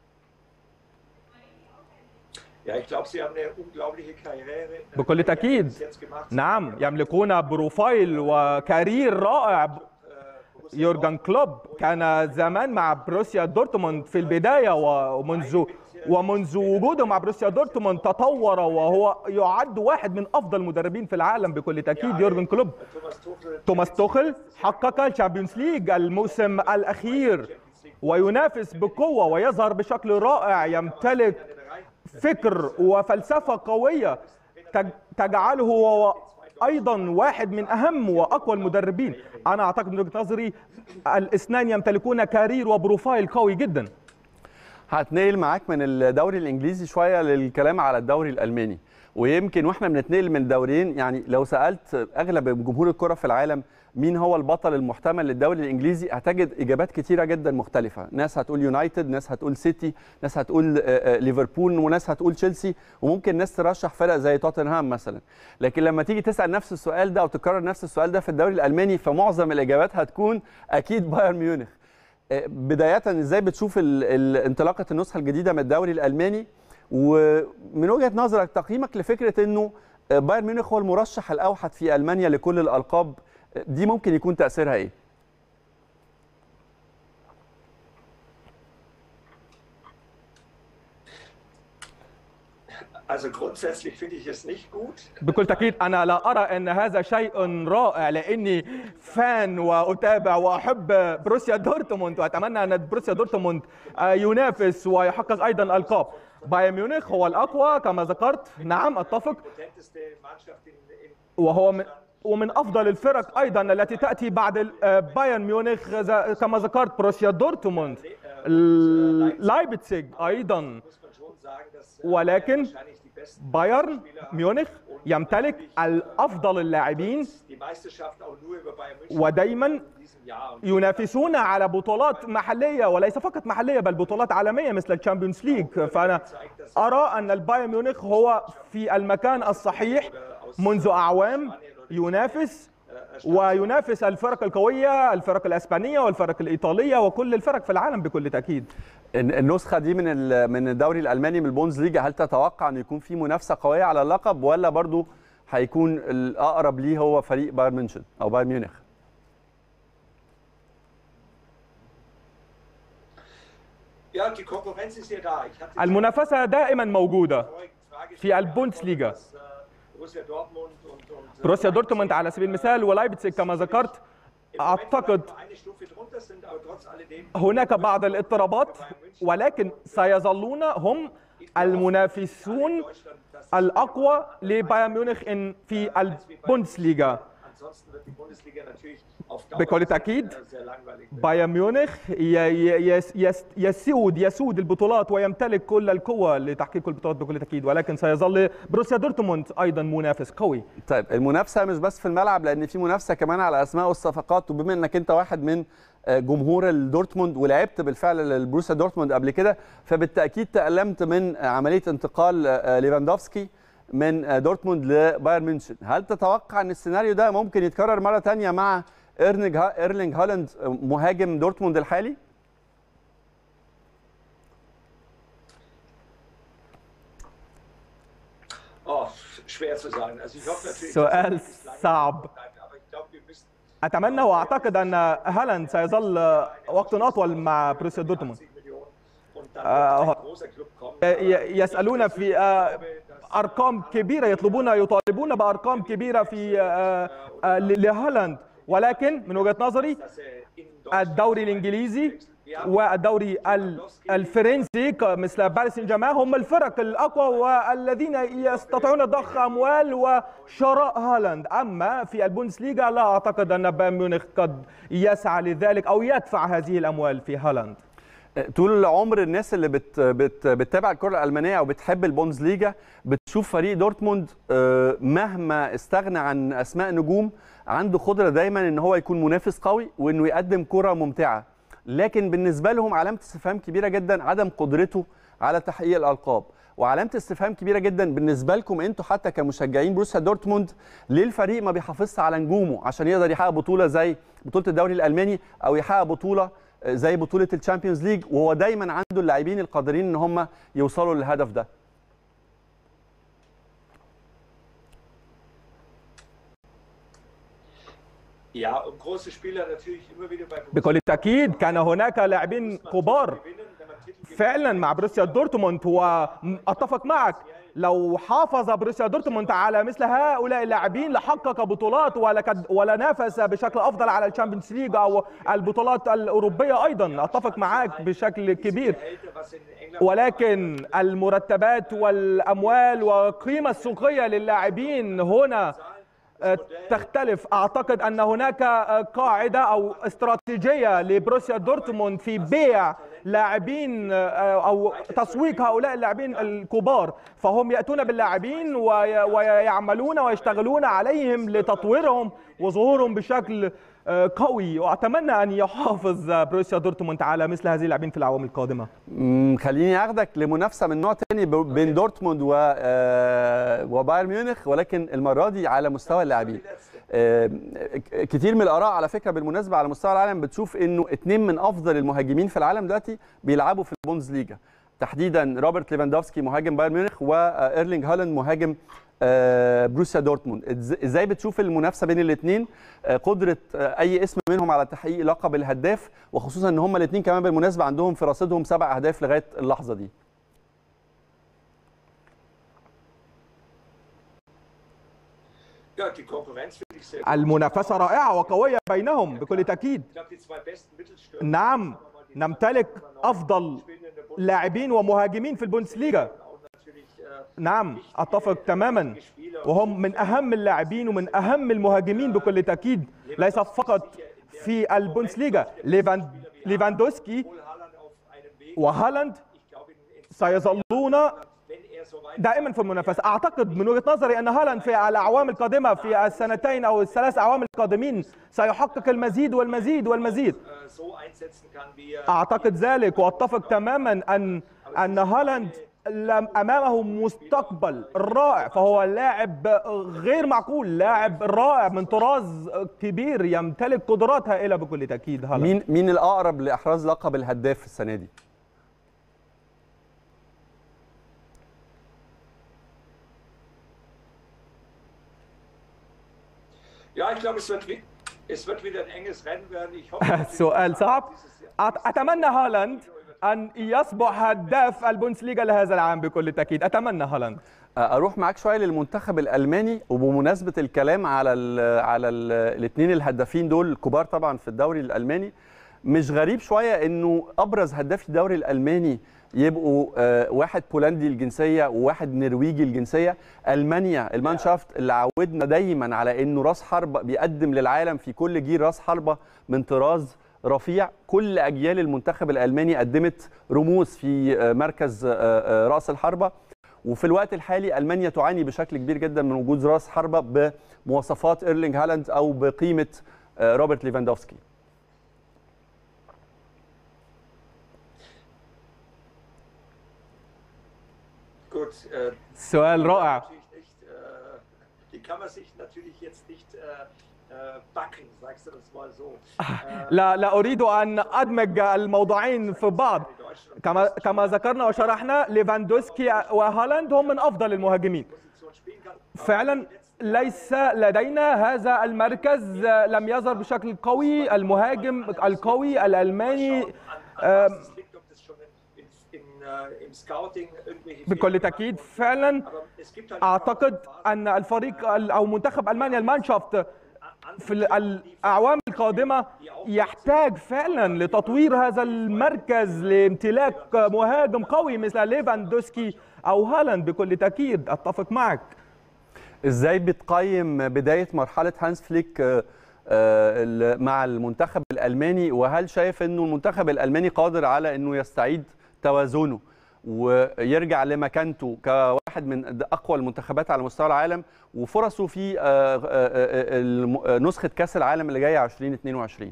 Ja, ich glaube, sie haben eine unglaubliche Karriere äh, بكل تأكيد. bis jetzt gemacht. نعم يملكون بروفايل وكارير رائع Äh, Borussia يورجن كلوب كان زمان مع بروسيا دورتموند في البداية ومنذ ومنذ وجوده مع بروسيا دورتموند تطور وهو يعد واحد من أفضل المدربين في العالم بكل تأكيد يورجن كلوب Thomas Tuchel, توماس توخل حقق الشامبيونز ليج الموسم الأخير وينافس بقوة ويظهر بشكل رائع يمتلك فكر وفلسفة قوية تج- تجعله هو أيضا واحد من أهم وأقوى المدربين أنا أعتقد من وجهة نظري الاثنان يمتلكون كارير وبروفايل قوي جدا هتنقل معاك من الدوري الانجليزي شويه للكلام على الدوري الالماني ويمكن واحنا بنتنقل من دوريين يعني لو سالت اغلب جمهور الكره في العالم مين هو البطل المحتمل للدوري الانجليزي هتجد اجابات كتيره جدا مختلفه ناس هتقول يونايتد ناس هتقول سيتي ناس هتقول آه، آه، ليفربول وناس هتقول تشيلسي وممكن ناس ترشح فرق زي توتنهام مثلا لكن لما تيجي تسال نفس السؤال ده او تكرر نفس السؤال ده في الدوري الالماني فمعظم الاجابات هتكون اكيد بايرن ميونخ بداية ازاي بتشوف ال- ال- انطلاقة النسخة الجديدة من الدوري الألماني ومن وجهة نظرك تقييمك لفكرة انه بايرن ميونخ هو المرشح الأوحد في ألمانيا لكل الألقاب دي ممكن يكون تأثيرها ايه؟ Also grundsätzlich finde ich es nicht gut. بكل تأكيد أنا لا أرى أن هذا شيء رائع لأني فان وأتابع وأحب بروسيا دورتموند وأتمنى أن بروسيا دورتموند آه، ينافس ويحقق أيضا ألقاب بايرن ميونخ هو الأقوى كما ذكرت نعم أتفق Potenteste Mannschaft in, in وهو من ومن افضل الفرق ايضا التي تاتي بعد ال- آه، بايرن ميونخ ذا- كما ذكرت بروسيا دورتموند ال- لايبتسيج ايضا muss man schon sagen, dass äh, ولكن wahrscheinlich die besten بايرن ميونخ يمتلك الافضل اللاعبين die Meisterschaft auch nur über Bayern München ودايما in diesem Jahr. Und ينافسون على بطولات محليه وليس فقط محليه بل بطولات عالميه مثل الشامبيونز ليج فانا ارى ان البايرن ميونخ هو في المكان الصحيح منذ اعوام ينافس وينافس الفرق القويه الفرق الاسبانيه والفرق الايطاليه وكل الفرق في العالم بكل تاكيد الن- النسخة دي من ال- من الدوري الألماني من البونز ليجا هل تتوقع أن يكون في منافسة قوية على اللقب ولا برضو هيكون الأقرب ليه هو فريق بايرن ميونخ أو بايرن ميونخ؟ Ja, die Konkurrenz ist ja da. Ich hatte المنافسة دائما موجودة vorhin Frage في البوندسليغا. dass, äh, Borussia Dortmund und, und بروسيا دورتموند على سبيل المثال ولايبتسيج كما ذكرت أعتقد eine Stufe drunter sind, aber trotz alledem هناك بعض الاضطرابات ولكن سيظلون هم المنافسون الأقوى لبايرن ميونخ إن في البوندسليغا ansonsten wird die Bundesliga natürlich auf Dauer بكل sehr, تأكيد sehr langweilig. بايرن ميونخ ي- ي- يس- يس- يسود يسود البطولات ويمتلك كل القوة لتحقيق البطولات بكل تأكيد ولكن سيظل بروسيا دورتموند أيضا منافس قوي طيب المنافسه مش بس في الملعب لان في منافسه كمان على اسماء والصفقات وبما انك انت واحد من آه، جمهور الدورتموند ولعبت بالفعل للبروسيا دورتموند قبل كده فبالتاكيد تالمت من آه، عمليه انتقال آه، ليفاندوفسكي من آه، دورتموند لبايرن ميونخ هل تتوقع ان السيناريو ده ممكن يتكرر مره تانية مع ايرلينج ها- ايرلينج هالاند آه، مهاجم دورتموند الحالي Oh, schwer zu sagen. Also ich hoffe natürlich, سؤال dass es lange صعب. bleibt, aber ich glaube, wir müssen أتمنى وأعتقد أن هالاند سيظل وقت أطول مع بروسيا دورتموند 80 Millionen und dann آه، wird هو- ein großer Club kommen. ي- يسألون في آه، أرقام كبيرة يطلبون يطالبون بأرقام كبيرة في آه، آه، ل- لهالاند ولكن من وجهة نظري dass er in Deutschland الدوري الانجليزي والدوري ال- الفرنسي ك- مثل باريس سان جيرمان هم الفرق الاقوى والذين يستطيعون ضخ اموال وشراء هالاند اما في البوندسليغا لا اعتقد ان بايرن ميونخ قد يسعى لذلك او يدفع هذه الاموال في هالاند طول عمر الناس اللي بت بت بتتابع الكره الالمانيه او بتحب البوندسليجا بتشوف فريق دورتموند آه، مهما استغنى عن اسماء نجوم عنده قدره دايما ان هو يكون منافس قوي وانه يقدم كره ممتعه لكن بالنسبه لهم علامه استفهام كبيره جدا عدم قدرته على تحقيق الالقاب وعلامه استفهام كبيره جدا بالنسبه لكم انتوا حتى كمشجعين بروسيا دورتموند ليه الفريق ما بيحافظش على نجومه عشان يقدر يحقق بطوله زي بطوله الدوري الالماني او يحقق بطوله زي بطوله الشامبيونز ليج وهو دايما عنده اللاعبين القادرين ان هم يوصلوا للهدف ده Ja, und große Spieler natürlich immer wieder bei Borussia بكل تاكيد كان هناك لاعبين كبار gewinnen, wenn man Titel gewinnt. فعلا مع بروسيا دورتموند واتفق معك لو حافظ بروسيا دورتموند على مثل هؤلاء اللاعبين لحقق بطولات ولقد ولنافس بشكل افضل على الشامبيونز ليج او البطولات الاوروبيه ايضا اتفق معك بشكل كبير Gehälter, was in England ولكن المرتبات والاموال والقيمه السوقيه للاعبين هنا آه، تختلف اعتقد ان هناك آه، قاعده او استراتيجيه لبروسيا دورتموند في بيع لاعبين آه، او تسويق هؤلاء اللاعبين الكبار فهم ياتون باللاعبين وي- ويعملون ويشتغلون عليهم لتطويرهم وظهورهم بشكل آه، قوي واتمنى ان يحافظ بروسيا دورتموند على مثل هذه اللاعبين في الاعوام القادمه مم، خليني اخدك لمنافسه من نوع تاني ب- بين دورتموند و آه، وبايرن ميونخ ولكن المره دي على مستوى اللاعبين آه، ك- كتير من الاراء على فكره بالمناسبه على مستوى العالم بتشوف انه اتنين من افضل المهاجمين في العالم دلوقتي بيلعبوا في البوندسليجا تحديدا روبرت ليفاندوفسكي مهاجم بايرن ميونخ وايرلينج هالاند مهاجم آه، بروسيا دورتموند إز- ازاي بتشوف المنافسه بين الاثنين قدره آه، اي اسم منهم على تحقيق لقب الهداف وخصوصا ان هم الاثنين كمان بالمناسبه عندهم في رصيدهم سبع اهداف لغايه اللحظه دي Ja, die Konkurrenz finde ich sehr gut. المنافسه رائعه وقويه بينهم بكل تاكيد Ich glaube, die zwei besten Mittelstürmer نعم نمتلك افضل spielen in der Bundesliga لاعبين ومهاجمين في البوندسليغا auch natürlich äh, نعم اتفق تماما وهم من اهم اللاعبين ومن اهم المهاجمين بكل تاكيد ليس فقط في البوندسليغا ليفان ليفاندوسكي wohl Haaland auf einem Weg. وهالاند Ich glaube, in, in, سيظلون wenn er so weit دائما في المنافسه اعتقد من وجهه نظري ان هالاند في الاعوام القادمه في السنتين او الثلاث اعوام القادمين سيحقق المزيد والمزيد والمزيد äh, so einsetzen kann, wie er اعتقد ذلك واتفق تماما ان ان هالاند لم- امامه مستقبل رائع فهو لاعب غير معقول لاعب رائع من طراز كبير يمتلك قدرات هائله بكل تاكيد هالاند مين مين الاقرب لاحراز لقب الهداف السنه دي Ja, ich glaube, es wird, wi- es wird wieder ein enges Rennen werden. Ich hoffe, natürlich, سؤال dass صعب dieses Jahr- أت- اتمنى هالاند ان يصبح هداف البوندسليغا لهذا العام بكل تاكيد اتمنى هالاند اروح معاك شويه للمنتخب الالماني وبمناسبه الكلام على ال على الاثنين الهدافين دول الكبار طبعا في الدوري الالماني مش غريب شويه انه ابرز هداف الدوري الالماني يبقوا آه، واحد بولندي الجنسيه وواحد نرويجي الجنسيه المانيا المانشافت اللي عودنا دايما على انه راس حربه بيقدم للعالم في كل جيل راس حربه من طراز رفيع كل اجيال المنتخب الالماني قدمت رموز في آه، مركز آه، آه، راس الحربه وفي الوقت الحالي المانيا تعاني بشكل كبير جدا من وجود راس حربه بمواصفات ايرلينج هالاند او بقيمه آه، روبرت ليفاندوفسكي Gut, äh, سؤال رائع natürlich nicht, äh, die kann man sich natürlich jetzt nicht äh, äh, backen, sagst du das mal so. Äh, لا لا اريد ان ادمج الموضوعين في بعض كما كما ذكرنا وشرحنا ليفاندوسكي وهالاند هم من افضل المهاجمين Position spielen kann. فعلا ليس لدينا هذا المركز لم يظهر بشكل قوي المهاجم القوي الالماني An, an was es liegt, ob das schon in, in, äh, im Scouting irgendwelche بكل Fehler تاكيد gemacht فعلا hat. Aber es gibt halt اعتقد ان الفريق ال- او منتخب المانيا المانشافت في ال- الاعوام القادمه يحتاج فعلا لتطوير هذا المركز لامتلاك مهاجم قوي مثل ليفاندوسكي او هالاند بكل تاكيد اتفق معك ازاي بتقيم بدايه مرحله هانس فليك آه، آه، ال- مع المنتخب الالماني وهل شايف انه المنتخب الالماني قادر على انه يستعيد توازنه ويرجع لمكانته كواحد من اقوى المنتخبات على مستوى العالم وفرصه في آه، آه، آه، الم- آه، نسخه كاس العالم اللي جايه 2022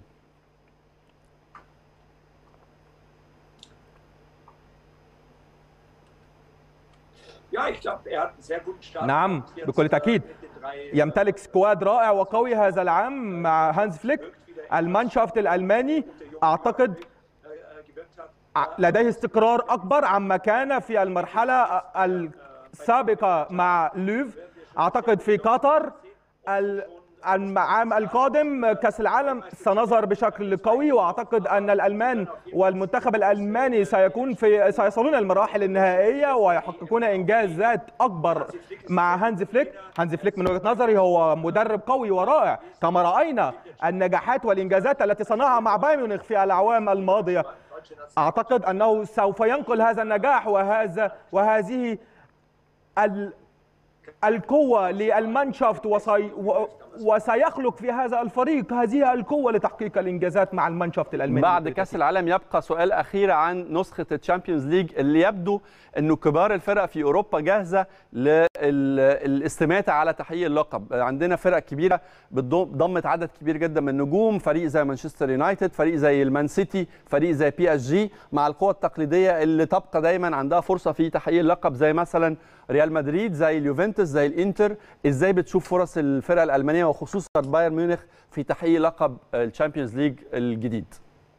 Ja, ich glaube, er hat einen sehr guten Start. نعم، gemacht jetzt, بكل äh, تأكيد. mit den drei, äh, يمتلك سكواد رائع وقوي هذا العام مع هانز فليك المانشافت الالماني اعتقد äh, äh, gewirkt hat. ع- لديه استقرار اكبر عما كان في المرحله السابقه مع لوف اعتقد في قطر ال- العام القادم كاس العالم سنظهر بشكل قوي واعتقد ان الالمان والمنتخب الالماني سيكون في سيصلون المراحل النهائيه ويحققون انجازات اكبر مع هانز فليك هانز فليك من وجهه نظري هو مدرب قوي ورائع كما راينا النجاحات والانجازات التي صنعها مع بايرن ميونخ في الاعوام الماضيه اعتقد انه سوف ينقل هذا النجاح وهذا وهذه ال القوة للمانشافت وسي و- وسيخلق في هذا الفريق هذه القوة لتحقيق الإنجازات مع المانشافت الألماني بعد كاس العالم يبقى سؤال اخير عن نسخه الشامبيونز ليج اللي يبدو انه كبار الفرق في اوروبا جاهزه للاستماتة على تحقيق اللقب عندنا فرق كبيره بتضم- ضمت عدد كبير جدا من النجوم فريق زي مانشستر يونايتد فريق زي المان سيتي فريق زي بي اس جي مع القوى التقليديه اللي تبقى دايما عندها فرصه في تحقيق اللقب زي مثلا ريال مدريد زي اليوفنتوس زي الانتر ازاي بتشوف فرص الفرق الالمانيه وخصوصا بايرن ميونخ في تحقيق لقب الشامبيونز ليج الجديد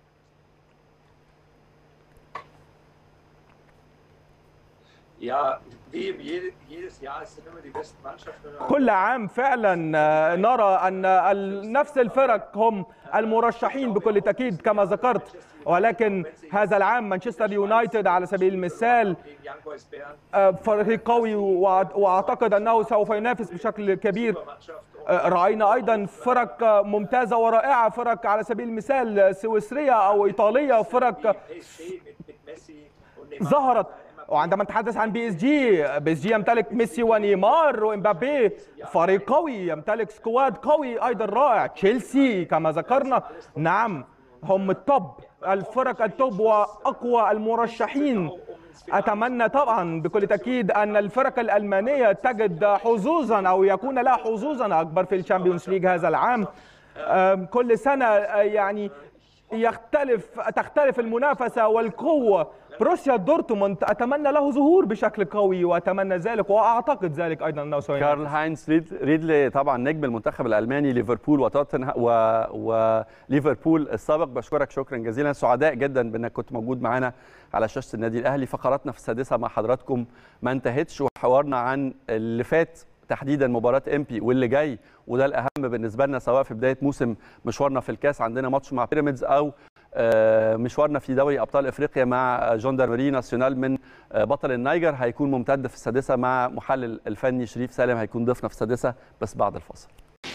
Ja, wie jede, jedes Jahr es sind immer die besten Mannschaften. كل عام فعلا آه، نرى أن ال- نفس الفرق هم المرشحين بكل تأكيد كما ذكرت ولكن هذا العام مانشستر يونايتد على سبيل المثال gegen Young Boys Bern, آه، فريق قوي وأع- وأعتقد أنه سوف ينافس بشكل كبير Mannschaft. آه، رأينا أيضا فرق آه، ممتازة ورائعة فرق على سبيل المثال سويسرية أو إيطالية فرق PSG mit, mit Messi und Neymar. ظهرت وعندما نتحدث عن بي اس جي بي اس جي يمتلك ميسي ونيمار وامبابي فريق قوي يمتلك سكواد قوي ايضا رائع تشيلسي كما ذكرنا نعم هم التوب الفرق التوب واقوى المرشحين اتمنى طبعا بكل تاكيد ان الفرق الالمانيه تجد حظوظا او يكون لها حظوظا اكبر في الشامبيونز ليج هذا العام آم، كل سنه آه، يعني يختلف تختلف المنافسه والقوه بروسيا دورتموند اتمنى له ظهور بشكل قوي واتمنى ذلك واعتقد ذلك ايضا انه سينجح. كارل هاينز ريد- ريدلي طبعا نجم المنتخب الالماني ليفربول وتوتنهام و... وليفربول السابق بشكرك شكرا جزيلا سعداء جدا بانك كنت موجود معانا على شاشه النادي الاهلي فقراتنا في السادسه مع حضراتكم ما انتهتش وحوارنا عن اللي فات تحديدا مباراه امبي واللي جاي وده الاهم بالنسبه لنا سواء في بدايه موسم مشوارنا في الكاس عندنا ماتش مع بيراميدز او آه، مشوارنا في دوري ابطال افريقيا مع جوندرمري ناسيونال من آه، بطل النيجر هيكون ممتد في السادسه مع محلل الفني شريف سالم هيكون ضيفنا في السادسه بس بعد الفاصل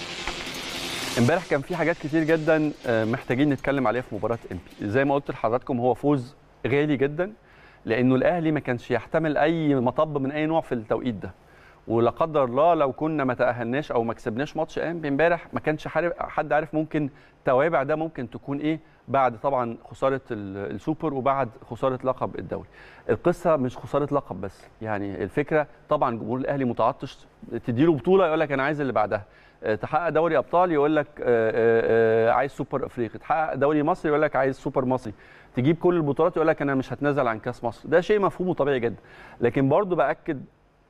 امبارح كان في حاجات كتير جدا آه، محتاجين نتكلم عليها في مباراه امبي زي ما قلت لحضراتكم هو فوز غالي جدا لانه الاهلي ما كانش يحتمل اي مطب من اي نوع في التوقيت ده ولا قدر الله لو كنا ما تاهلناش او ما كسبناش ماتش امبي امبارح ما كانش حارب- حد عارف ممكن توابع ده ممكن تكون ايه بعد طبعا خساره ال- السوبر وبعد خساره لقب الدوري القصه مش خساره لقب بس يعني الفكره طبعا جمهور الاهلي متعطش تديله بطوله يقول لك انا عايز اللي بعدها آه، تحقق دوري ابطال يقول لك آه، آه، آه، عايز سوبر افريقي تحقق دوري مصري يقول لك عايز سوبر مصري تجيب كل البطولات يقول لك انا مش هتنازل عن كاس مصر ده شيء مفهوم وطبيعي جدا لكن برضو باكد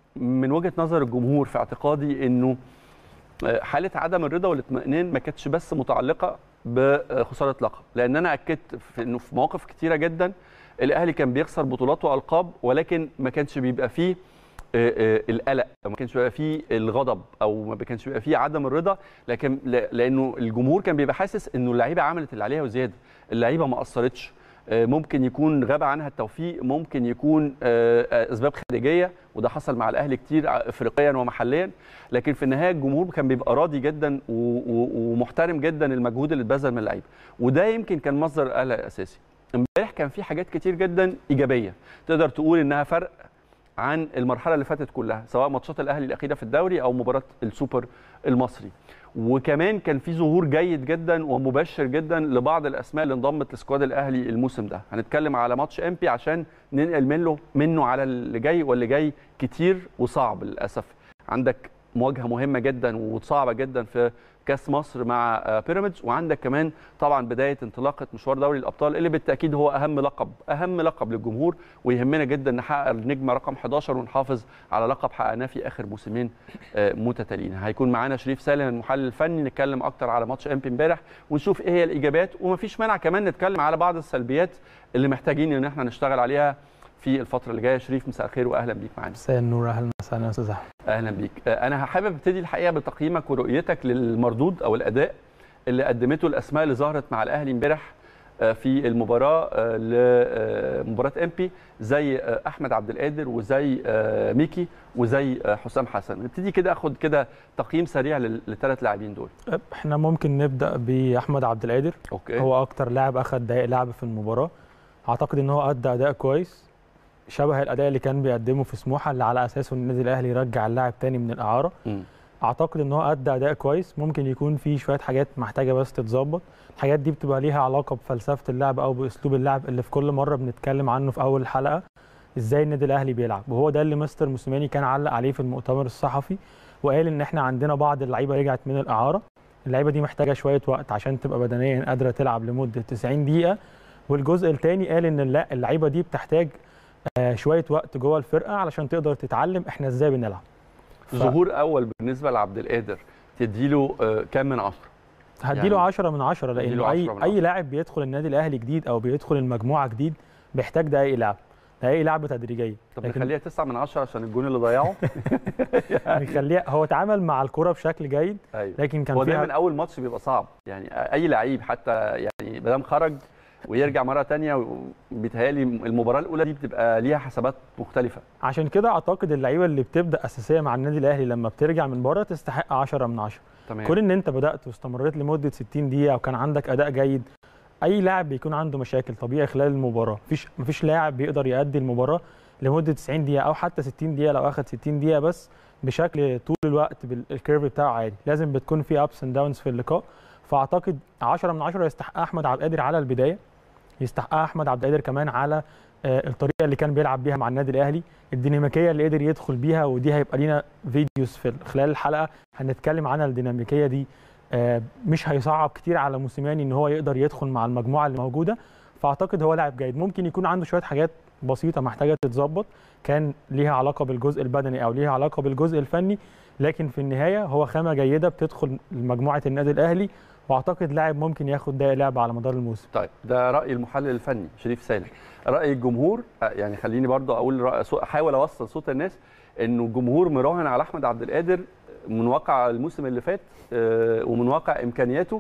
من وجهه نظر الجمهور في اعتقادي انه آه، حاله عدم الرضا والاطمئنان ما كانتش بس متعلقه بخساره لقب لان انا اكدت في انه في مواقف كتيره جدا الاهلي كان بيخسر بطولات والقاب ولكن ما كانش بيبقى فيه آه، آه، القلق أو ما كانش بيبقى فيه الغضب او ما كانش بيبقى فيه عدم الرضا لكن ل- لانه الجمهور كان بيبقى حاسس انه اللعيبه عملت اللي عليها وزياده اللعيبه ما قصرتش آه، ممكن يكون غاب عنها التوفيق ممكن يكون آه، آه، اسباب خارجيه وده حصل مع الاهلي كتير ع- افريقيا ومحليا لكن في النهايه الجمهور كان بيبقى راضي جدا و- و- ومحترم جدا المجهود اللي اتبذل من اللعيبه وده يمكن كان مصدر القلق الاساسي امبارح كان في حاجات كتير جدا ايجابيه تقدر تقول انها فرق عن المرحله اللي فاتت كلها سواء ماتشات الاهلي الاخيره في الدوري او مباراه السوبر المصري وكمان كان في ظهور جيد جدا ومبشر جدا لبعض الاسماء اللي انضمت لسكواد الاهلي الموسم ده هنتكلم على ماتش امبي عشان ننقل منه منه على اللي جاي واللي جاي كتير وصعب للاسف عندك مواجهه مهمه جدا وصعبه جدا في كاس مصر مع آه، بيراميدز وعندك كمان طبعا بدايه انطلاقه مشوار دوري الابطال اللي بالتاكيد هو اهم لقب اهم لقب للجمهور ويهمنا جدا نحقق النجمه رقم 11 ونحافظ على لقب حققناه في اخر موسمين آه، متتاليين هيكون معانا شريف سالم المحلل الفني نتكلم اكتر على ماتش امبي امبارح ونشوف ايه هي الايجابيات ومفيش مانع كمان نتكلم على بعض السلبيات اللي محتاجين ان احنا نشتغل عليها في الفتره اللي جايه شريف مساء الخير واهلا بيك معانا مساء النور اهلا وسهلا يا استاذ احمد اهلا بيك آه، انا حابب ابتدي الحقيقه بتقييمك ورؤيتك للمردود او الاداء اللي قدمته الاسماء اللي ظهرت مع الاهلي امبارح آه، في المباراه آه، لمباراه امبي زي آه، احمد عبد القادر وزي آه، ميكي وزي آه، حسام حسن نبتدي كده اخد كده تقييم سريع للثلاث لاعبين دول احنا ممكن نبدا باحمد عبد القادر اوكي هو اكتر لاعب اخذ دقائق لعب في المباراه اعتقد ان هو ادى اداء كويس شبه الاداء اللي كان بيقدمه في سموحه اللي على اساسه النادي الاهلي يرجع اللاعب تاني من الاعاره مم. اعتقد ان هو ادى اداء كويس ممكن يكون في شويه حاجات محتاجه بس تتظبط الحاجات دي بتبقى ليها علاقه بفلسفه اللعب او باسلوب اللعب اللي في كل مره بنتكلم عنه في اول الحلقه ازاي النادي الاهلي بيلعب وهو ده اللي مستر موسيماني كان علق عليه في المؤتمر الصحفي وقال ان احنا عندنا بعض اللعيبه رجعت من الاعاره اللعيبه دي محتاجه شويه وقت عشان تبقى بدنيا قادره تلعب لمده 90 دقيقه والجزء الثاني قال ان لا اللعيبه دي بتحتاج آه، شويه وقت جوه الفرقه علشان تقدر تتعلم احنا ازاي بنلعب ف- ظهور اول بالنسبه لعبد القادر تديله آه، كام من عشرة هديله يعني 10 من 10 هديله لانه 10 اي من اي 10. لاعب بيدخل النادي الاهلي جديد او بيدخل المجموعه جديد بيحتاج دقائق لعب دقائق لعب تدريجيه طب لكن- نخليها 9 من 10 عشان الجون اللي ضيعه نخليها هو اتعامل مع الكره بشكل جيد ايوه لكن كان هو فيها دايما اول ماتش بيبقى صعب يعني اي لعيب حتى يعني ما دام خرج ويرجع مره تانية بيتهيألي المباراه الاولى دي بتبقى ليها حسابات مختلفه عشان كده اعتقد اللعيبه اللي بتبدا اساسيه مع النادي الاهلي لما بترجع من بره تستحق 10 من 10 تمام كون ان انت بدات واستمريت لمده 60 دقيقه وكان عندك اداء جيد اي لاعب بيكون عنده مشاكل طبيعي خلال المباراه مفيش مفيش لاعب بيقدر يؤدي المباراه لمده 90 دقيقه او حتى 60 دقيقه لو اخذ 60 دقيقه بس بشكل طول الوقت بالكيرف بتاعه عادي لازم بتكون في ابس اند داونز في اللقاء فاعتقد 10 من 10 يستحقها احمد عبد القادر على البدايه يستحقها احمد عبد القادر كمان على آه، الطريقه اللي كان بيلعب بيها مع النادي الاهلي الديناميكيه اللي قدر يدخل بيها ودي هيبقى لينا فيديوز في خلال الحلقه هنتكلم عنها الديناميكيه دي آه، مش هيصعب كتير على موسيماني ان هو يقدر يدخل مع المجموعه اللي موجوده فاعتقد هو لاعب جيد ممكن يكون عنده شويه حاجات بسيطه محتاجه تتظبط كان ليها علاقه بالجزء البدني او ليها علاقه بالجزء الفني لكن في النهايه هو خامه جيده بتدخل مجموعه النادي الاهلي واعتقد لاعب ممكن ياخد دقائق لعب على مدار الموسم طيب ده راي المحلل الفني شريف سالم راي الجمهور آه، يعني خليني برضو اقول رأي صو- احاول اوصل صوت الناس انه الجمهور مراهن على احمد عبد القادر من واقع الموسم اللي فات آه، ومن واقع امكانياته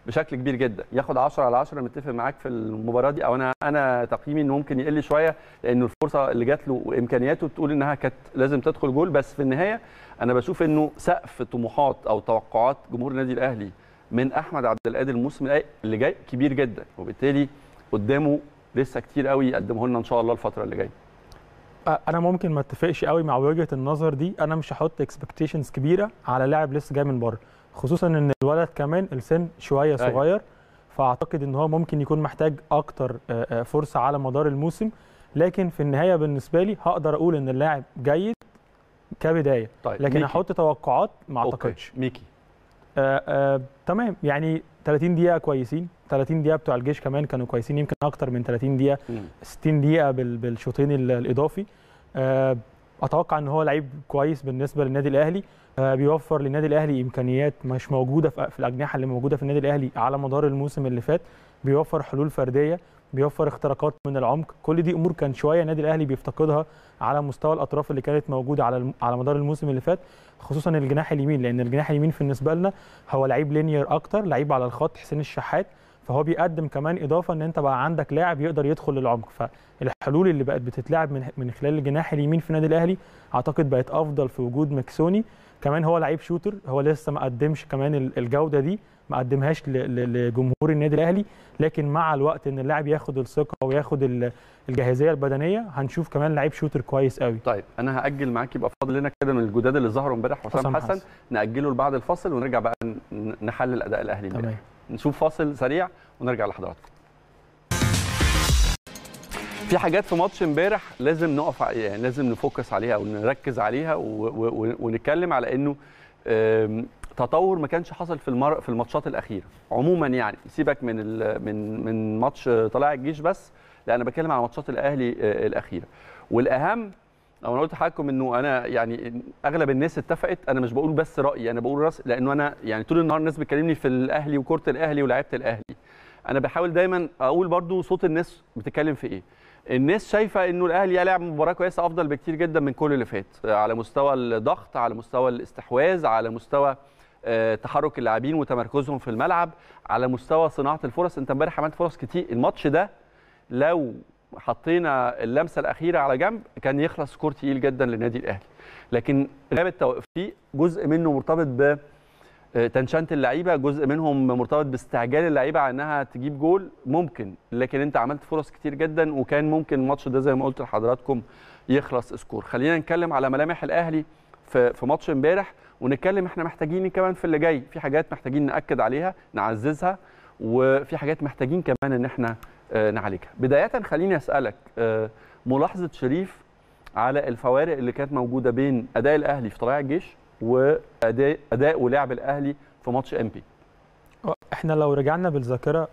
بشكل كبير جدا ياخد 10 على 10 متفق معاك في المباراه دي او انا انا تقييمي انه ممكن يقل شويه لانه الفرصه اللي جات له وامكانياته تقول انها كانت لازم تدخل جول بس في النهايه انا بشوف انه سقف طموحات او توقعات جمهور النادي الاهلي من احمد عبد القادر الموسم اللي جاي كبير جدا وبالتالي قدامه لسه كتير قوي يقدمه لنا ان شاء الله الفتره اللي جايه انا ممكن ما اتفقش قوي مع وجهه النظر دي انا مش هحط اكسبكتيشنز كبيره على لاعب لسه جاي من بره خصوصا ان الولد كمان السن شويه أيوة. صغير فاعتقد ان هو ممكن يكون محتاج اكتر آه، آه، فرصه على مدار الموسم لكن في النهايه بالنسبه لي هقدر اقول ان اللاعب جيد كبدايه طيب لكن ميكي. احط توقعات ما أوكي. اعتقدش ميكي آه آه تمام يعني 30 دقيقه كويسين 30 دقيقه بتوع الجيش كمان كانوا كويسين يمكن اكتر من 30 دقيقه مم. 60 دقيقه بال- بالشوطين ال- الاضافي آه، اتوقع ان هو لعيب كويس بالنسبه للنادي الاهلي آه، بيوفر للنادي الاهلي امكانيات مش موجوده في في الاجنحه اللي موجوده في النادي الاهلي على مدار الموسم اللي فات بيوفر حلول فرديه بيوفر اختراقات من العمق كل دي امور كان شويه النادي الاهلي بيفتقدها على مستوى الاطراف اللي كانت موجوده على الم- على مدار الموسم اللي فات خصوصا الجناح اليمين لان الجناح اليمين بالنسبه لنا هو لعيب لينير اكتر لعيب على الخط حسين الشحات فهو بيقدم كمان اضافه ان انت بقى عندك لاعب يقدر يدخل للعمق فالحلول اللي بقت بتتلعب من من خلال الجناح اليمين في النادي الاهلي اعتقد بقت افضل في وجود مكسوني كمان هو لعيب شوتر هو لسه ما قدمش كمان ال- الجوده دي ما قدمهاش ل- ل- لجمهور النادي الاهلي لكن مع الوقت ان اللاعب ياخد الثقه وياخد ال- الجاهزيه البدنيه هنشوف كمان لعيب شوتر كويس قوي طيب انا هاجل معاك يبقى فاضل لنا كده من الجداد اللي ظهروا امبارح حسام حسام حسن, حسن. ناجله لبعد الفاصل ونرجع بقى ن- نحلل اداء الاهلي امبارح تمام نشوف فاصل سريع ونرجع لحضراتكم في حاجات في ماتش امبارح لازم نقف ع- يعني لازم نفوكس عليها او نركز عليها و- و- و- ونتكلم على انه آم، تطور ما كانش حصل في المر... في الماتشات الاخيره عموما يعني سيبك من ال... من من ماتش طلائع الجيش بس لا انا بتكلم على ماتشات الاهلي آه، الاخيره والاهم لو انا قلت لحضراتكم انه انا يعني اغلب الناس اتفقت انا مش بقول بس رايي انا بقول راس لانه انا يعني طول النهار الناس بتكلمني في الاهلي وكره الاهلي ولاعيبه الاهلي انا بحاول دايما اقول برضو صوت الناس بتتكلم في ايه الناس شايفه انه الاهلي يلعب مباراه كويسه افضل بكتير جدا من كل اللي فات على مستوى الضغط على مستوى الاستحواذ على مستوى آه، تحرك اللاعبين وتمركزهم في الملعب على مستوى صناعه الفرص انت امبارح عملت فرص كتير الماتش ده لو حطينا اللمسه الاخيره على جنب كان يخلص سكور تقيل جدا للنادي الاهلي لكن غياب التوفيق جزء منه مرتبط ب آه، تنشنه اللعيبه جزء منهم مرتبط باستعجال اللعيبه على انها تجيب جول ممكن لكن انت عملت فرص كتير جدا وكان ممكن الماتش ده زي ما قلت لحضراتكم يخلص سكور خلينا نتكلم على ملامح الاهلي في في ماتش امبارح ونتكلم احنا محتاجين إيه كمان في اللي جاي في حاجات محتاجين ناكد عليها نعززها وفي حاجات محتاجين كمان ان احنا آه، نعالجها بدايه خليني اسالك آه، ملاحظه شريف على الفوارق اللي كانت موجوده بين اداء الاهلي في طلائع الجيش واداء اداء ولعب الاهلي في ماتش ام بي احنا لو رجعنا بالذاكره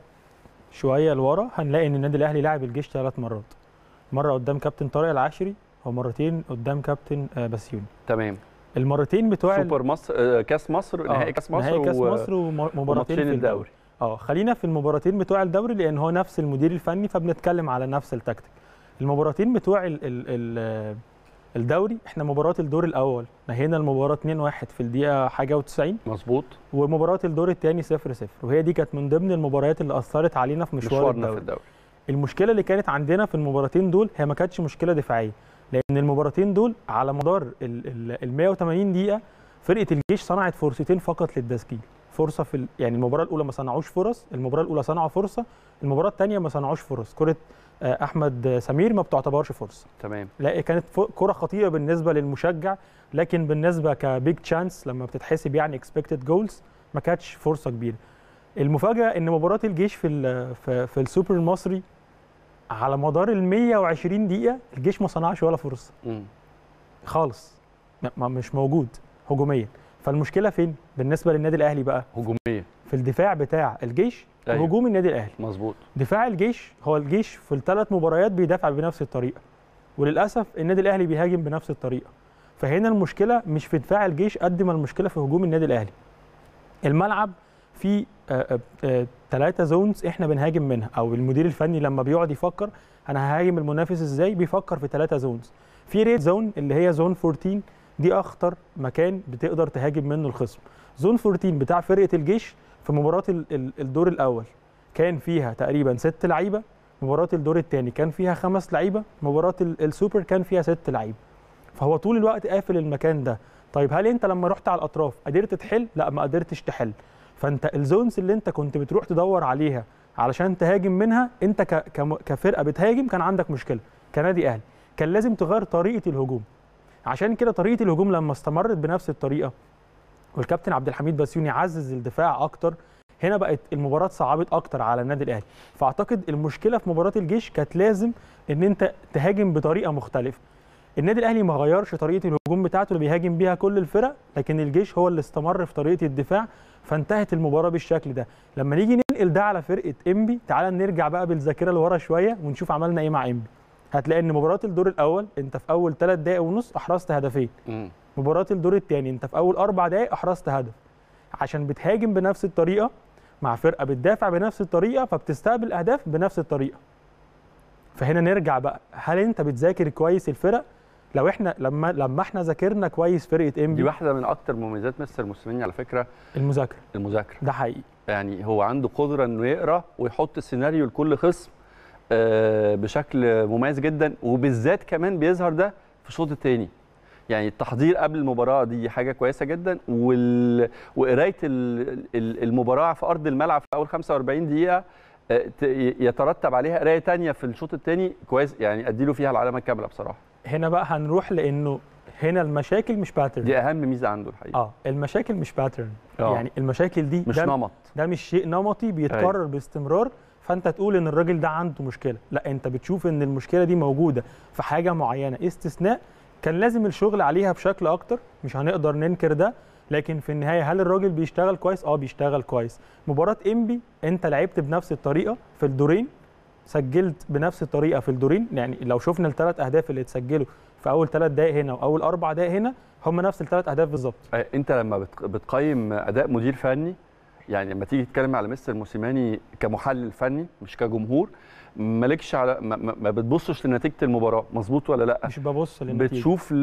شويه لورا هنلاقي ان النادي الاهلي لعب الجيش ثلاث مرات مره قدام كابتن طارق العاشري ومرتين قدام كابتن آه، بسيوني تمام المرتين بتوع ال- سوبر مصر آه، كاس مصر آه، نهائي كاس مصر نهائي كاس و- مصر ومباراتين وماتشين في الدوري. الدوري اه خلينا في المباراتين بتوع الدوري لان هو نفس المدير الفني فبنتكلم على نفس التكتيك المباراتين بتوع ال ال ال الدوري احنا مباراه الدور الاول نهينا المباراه 2-1 في الدقيقه حاجه و90 مظبوط ومباراه الدور الثاني 0-0 وهي دي كانت من ضمن المباريات اللي اثرت علينا في مشوار مشوارنا في الدوري الدوري المشكله اللي كانت عندنا في المباراتين دول هي ما كانتش مشكله دفاعيه لان المباراتين دول على مدار ال ال- ال 180 دقيقه فرقه الجيش صنعت فرصتين فقط للتسجيل فرصه في ال- يعني المباراه الاولى ما صنعوش فرص المباراه الاولى صنعوا فرصه المباراه الثانيه ما صنعوش فرص كره آه، احمد سمير ما بتعتبرش فرصه تمام لا كانت ف- كره خطيره بالنسبه للمشجع لكن بالنسبه كبيج تشانس لما بتتحسب يعني اكسبكتد جولز ما كانتش فرصه كبيره المفاجاه ان مباراه الجيش في ال- في, في السوبر المصري على مدار ال 120 دقيقه الجيش ما صنعش ولا فرصه مم. خالص ما- ما مش موجود هجوميا فالمشكله فين بالنسبه للنادي الاهلي بقى هجوميه في الدفاع بتاع الجيش أيوة. وهجوم النادي الاهلي مظبوط دفاع الجيش هو الجيش في الثلاث مباريات بيدافع بنفس الطريقه وللاسف النادي الاهلي بيهاجم بنفس الطريقه فهنا المشكله مش في دفاع الجيش قد ما المشكله في هجوم النادي الاهلي الملعب فيه ثلاثه زونز احنا بنهاجم منها او المدير الفني لما بيقعد يفكر انا ههاجم المنافس ازاي بيفكر في ثلاثه زونز في ريد زون اللي هي زون 14 دي اخطر مكان بتقدر تهاجم منه الخصم زون 14 بتاع فرقه الجيش في مباراه ال- ال- الدور الاول كان فيها تقريبا ست لعيبه مباراه الدور الثاني كان فيها خمس لعيبه مباراه ال- السوبر كان فيها ست لعيبه فهو طول الوقت قافل المكان ده طيب هل انت لما رحت على الاطراف قدرت تحل لا ما قدرتش تحل فانت الزونز اللي انت كنت بتروح تدور عليها علشان تهاجم منها انت ك- كم- كفرقه بتهاجم كان عندك مشكله كنادي اهلي كان لازم تغير طريقه الهجوم عشان كده طريقه الهجوم لما استمرت بنفس الطريقه والكابتن عبد الحميد بسيوني عزز الدفاع اكتر هنا بقت المباراه صعبت اكتر على النادي الاهلي فاعتقد المشكله في مباراه الجيش كانت لازم ان انت تهاجم بطريقه مختلفه النادي الاهلي ما غيرش طريقه الهجوم بتاعته اللي بيهاجم بيها كل الفرق لكن الجيش هو اللي استمر في طريقه الدفاع فانتهت المباراه بالشكل ده لما نيجي ننقل ده على فرقه انبي تعال نرجع بقى بالذاكره لورا شويه ونشوف عملنا ايه مع انبي هتلاقي ان مباراه الدور الاول انت في اول ثلاث دقائق ونص احرزت هدفين مم. مباراه الدور الثاني انت في اول اربع دقائق احرزت هدف عشان بتهاجم بنفس الطريقه مع فرقه بتدافع بنفس الطريقه فبتستقبل اهداف بنفس الطريقه فهنا نرجع بقى هل انت بتذاكر كويس الفرق لو احنا لما لما احنا ذاكرنا كويس فرقه دي انبي واحده من اكتر مميزات مستر موسيماني على فكره المذاكره المذاكره ده حقيقي يعني هو عنده قدره انه يقرا ويحط سيناريو لكل خصم آه، بشكل مميز جدا وبالذات كمان بيظهر ده في الشوط الثاني يعني التحضير قبل المباراه دي حاجه كويسه جدا وال... وقرايه ال- ال- المباراه في ارض الملعب في اول 45 دقيقه آه، ت- يترتب عليها قرايه تانية في الشوط الثاني كويس يعني اديله فيها العلامه الكامله بصراحه هنا بقى هنروح لانه هنا المشاكل مش باترن دي اهم ميزه عنده الحقيقه اه المشاكل مش باترن آه. يعني المشاكل دي مش ده نمط ده مش شيء نمطي بيتكرر باستمرار فانت تقول ان الراجل ده عنده مشكله لا انت بتشوف ان المشكله دي موجوده في حاجه معينه استثناء كان لازم الشغل عليها بشكل اكتر مش هنقدر ننكر ده لكن في النهايه هل الراجل بيشتغل كويس اه بيشتغل كويس مباراه انبي انت لعبت بنفس الطريقه في الدورين سجلت بنفس الطريقه في الدورين يعني لو شفنا الثلاث اهداف اللي اتسجلوا في اول ثلاث دقائق هنا واول اربع دقائق هنا هم نفس الثلاث اهداف بالظبط آه، انت لما بت- بتقيم اداء مدير فني يعني لما تيجي تتكلم على مستر موسيماني كمحلل فني مش كجمهور مالكش على ما, ما ما بتبصش لنتيجه المباراه مظبوط ولا لا مش ببص للنتيجه بتشوف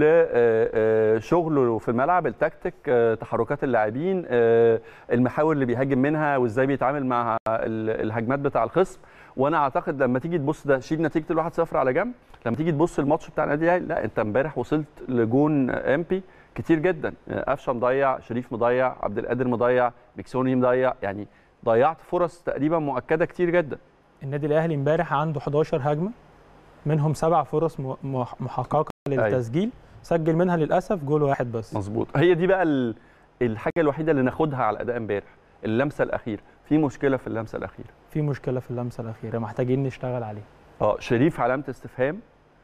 لشغله في الملعب التكتيك آه، تحركات اللاعبين آه، المحاور اللي بيهاجم منها وازاي بيتعامل مع ال- الهجمات بتاع الخصم وانا اعتقد لما تيجي تبص ده شيل نتيجه الواحد صفر على جنب لما تيجي تبص الماتش بتاع النادي الاهلي لا انت امبارح وصلت لجون امبي كتير جدا آه، قفشه مضيع شريف مضيع عبد القادر مضيع ميكسوني مضيع يعني ضيعت فرص تقريبا مؤكده كتير جدا النادي الاهلي امبارح عنده 11 هجمه منهم سبع فرص م- مح- محققه للتسجيل سجل منها للاسف جول واحد بس مظبوط هي دي بقى ال- الحاجه الوحيده اللي ناخدها على اداء امبارح اللمسه الاخيره في مشكله في اللمسه الاخيره في مشكله في اللمسه الاخيره محتاجين نشتغل عليها اه شريف علامه استفهام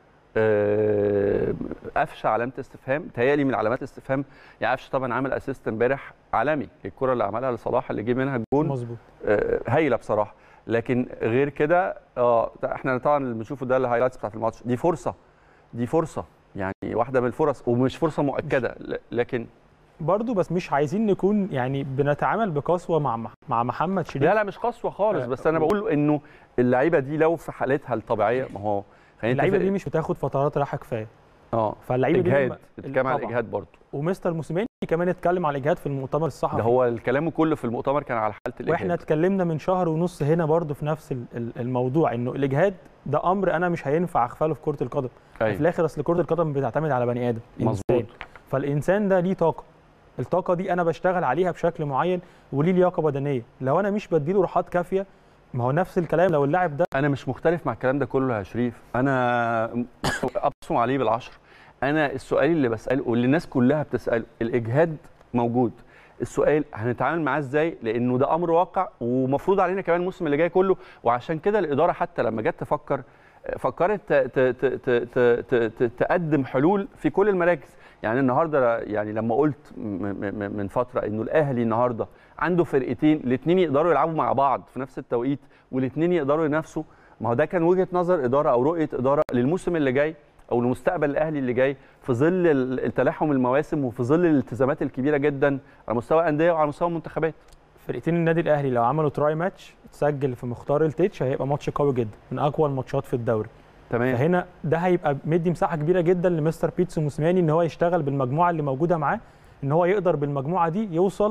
آه، قفشه علامه استفهام تهيألي من علامات الاستفهام يعني قفشه طبعا عامل اسيست امبارح عالمي الكره اللي عملها لصلاح اللي جه منها الجون مظبوط آه، هايله بصراحه لكن غير كده اه احنا طبعا اللي بنشوفه ده الهايلايتس بتاعت الماتش دي فرصه دي فرصه يعني واحده من الفرص ومش فرصه مؤكده ل- لكن برضو بس مش عايزين نكون يعني بنتعامل بقسوه مع مع- مع محمد شريف لا لا مش قسوه خالص آه، بس انا بقول انه اللعيبه دي لو في حالتها الطبيعيه ما هو خلينا اللعيبه نتفق- دي مش بتاخد فترات راحه كفايه اه فاللعيبه دي اجهاد لما- بتتكلم على طبعاً. الاجهاد برضه ومستر موسيماني كمان اتكلم على الاجهاد في المؤتمر الصحفي ده هو الكلام كله في المؤتمر كان على حاله الاجهاد واحنا اتكلمنا من شهر ونص هنا برضو في نفس ال- ال- الموضوع انه الاجهاد ده امر انا مش هينفع اغفله في كره القدم في أيوة. الاخر اصل كره القدم بتعتمد على بني ادم مظبوط. انسان فالانسان ده ليه طاقه الطاقه دي انا بشتغل عليها بشكل معين وليه لياقه بدنيه لو انا مش بديله راحات كافيه ما هو نفس الكلام لو اللاعب ده انا مش مختلف مع الكلام ده كله يا شريف انا ابصم عليه بالعشر انا السؤال اللي بساله واللي الناس كلها بتساله الاجهاد موجود السؤال هنتعامل معاه ازاي لانه ده امر واقع ومفروض علينا كمان الموسم اللي جاي كله وعشان كده الاداره حتى لما جت تفكر فكرت ت- ت- ت- ت- ت- ت- تقدم حلول في كل المراكز يعني النهارده يعني لما قلت م- م- من فتره انه الاهلي النهارده عنده فرقتين الاثنين يقدروا يلعبوا مع بعض في نفس التوقيت والاثنين يقدروا ينافسوا ما هو ده كان وجهه نظر اداره او رؤيه اداره للموسم اللي جاي او لمستقبل الاهلي اللي جاي في ظل ال- التلاحم المواسم وفي ظل الالتزامات الكبيره جدا على مستوى الانديه وعلى مستوى المنتخبات فرقتين النادي الاهلي لو عملوا تراي ماتش تسجل في مختار التتش هيبقى ماتش قوي جدا من اقوى الماتشات في الدوري تمام فهنا ده هيبقى مدي مساحه كبيره جدا لمستر بيتسو موسيماني ان هو يشتغل بالمجموعه اللي موجوده معاه ان هو يقدر بالمجموعه دي يوصل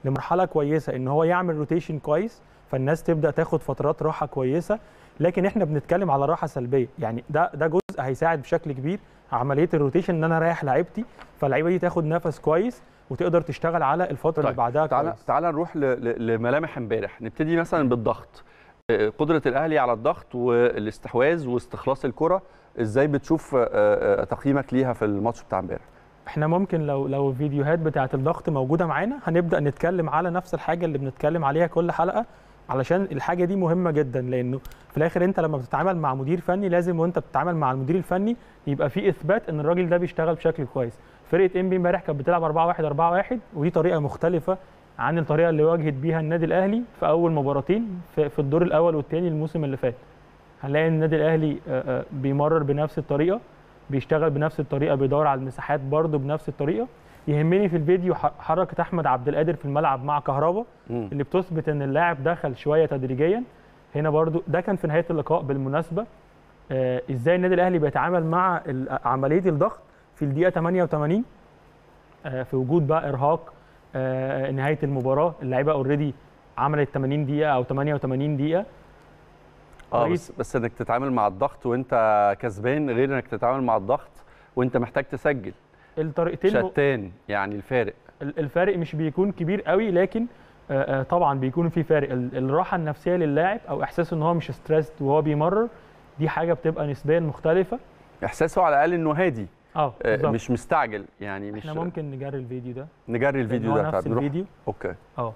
لمرحله كويسه ان هو يعمل روتيشن كويس فالناس تبدا تاخد فترات راحه كويسه لكن احنا بنتكلم على راحه سلبيه يعني ده ده جزء هيساعد بشكل كبير عمليه الروتيشن ان انا اريح لعيبتي فاللعيبه دي تاخد نفس كويس وتقدر تشتغل على الفتره اللي طيب، بعدها تعالى كويس. تعالى نروح ل- ل- لملامح امبارح نبتدي مثلا بالضغط آه، قدره الاهلي على الضغط والاستحواذ واستخلاص الكره ازاي بتشوف آه، آه، تقييمك ليها في الماتش بتاع امبارح احنا ممكن لو لو الفيديوهات بتاعه الضغط موجوده معانا هنبدا نتكلم على نفس الحاجه اللي بنتكلم عليها كل حلقه علشان الحاجه دي مهمه جدا لانه في الاخر انت لما بتتعامل مع مدير فني لازم وانت بتتعامل مع المدير الفني يبقى في اثبات ان الراجل ده بيشتغل بشكل كويس فرقه ام بي امبارح كانت بتلعب 4 1 4 1 ودي طريقه مختلفه عن الطريقه اللي واجهت بيها النادي الاهلي في اول مباراتين في, في الدور الاول والثاني الموسم اللي فات هنلاقي ان النادي الاهلي آه، آه، بيمرر بنفس الطريقه بيشتغل بنفس الطريقه بيدور على المساحات برضه بنفس الطريقه يهمني في الفيديو ح- حركه احمد عبد القادر في الملعب مع كهربا مم. اللي بتثبت ان اللاعب دخل شويه تدريجيا هنا برضو ده كان في نهايه اللقاء بالمناسبه آه ازاي النادي الاهلي بيتعامل مع ال- عمليه الضغط في الدقيقه 88 آه في وجود بقى ارهاق آه نهايه المباراه اللعيبه اوريدي عملت 80 دقيقه او 88 دقيقه اه طريقة- بس بس انك تتعامل مع الضغط وانت كسبان غير انك تتعامل مع الضغط وانت محتاج تسجل الطريقتين م- شتان يعني الفارق ال- الفارق مش بيكون كبير قوي لكن آه، آه، طبعا بيكون في فارق ال- الراحه النفسيه للاعب او احساسه ان هو مش ستريسد وهو بيمرر دي حاجه بتبقى نسبيا مختلفه احساسه على الاقل انه هادي اه آه، بالظبط مش مستعجل يعني مش احنا ممكن نجري الفيديو ده نجري لأن الفيديو هو ده نفس طيب نروح الفيديو اوكي اه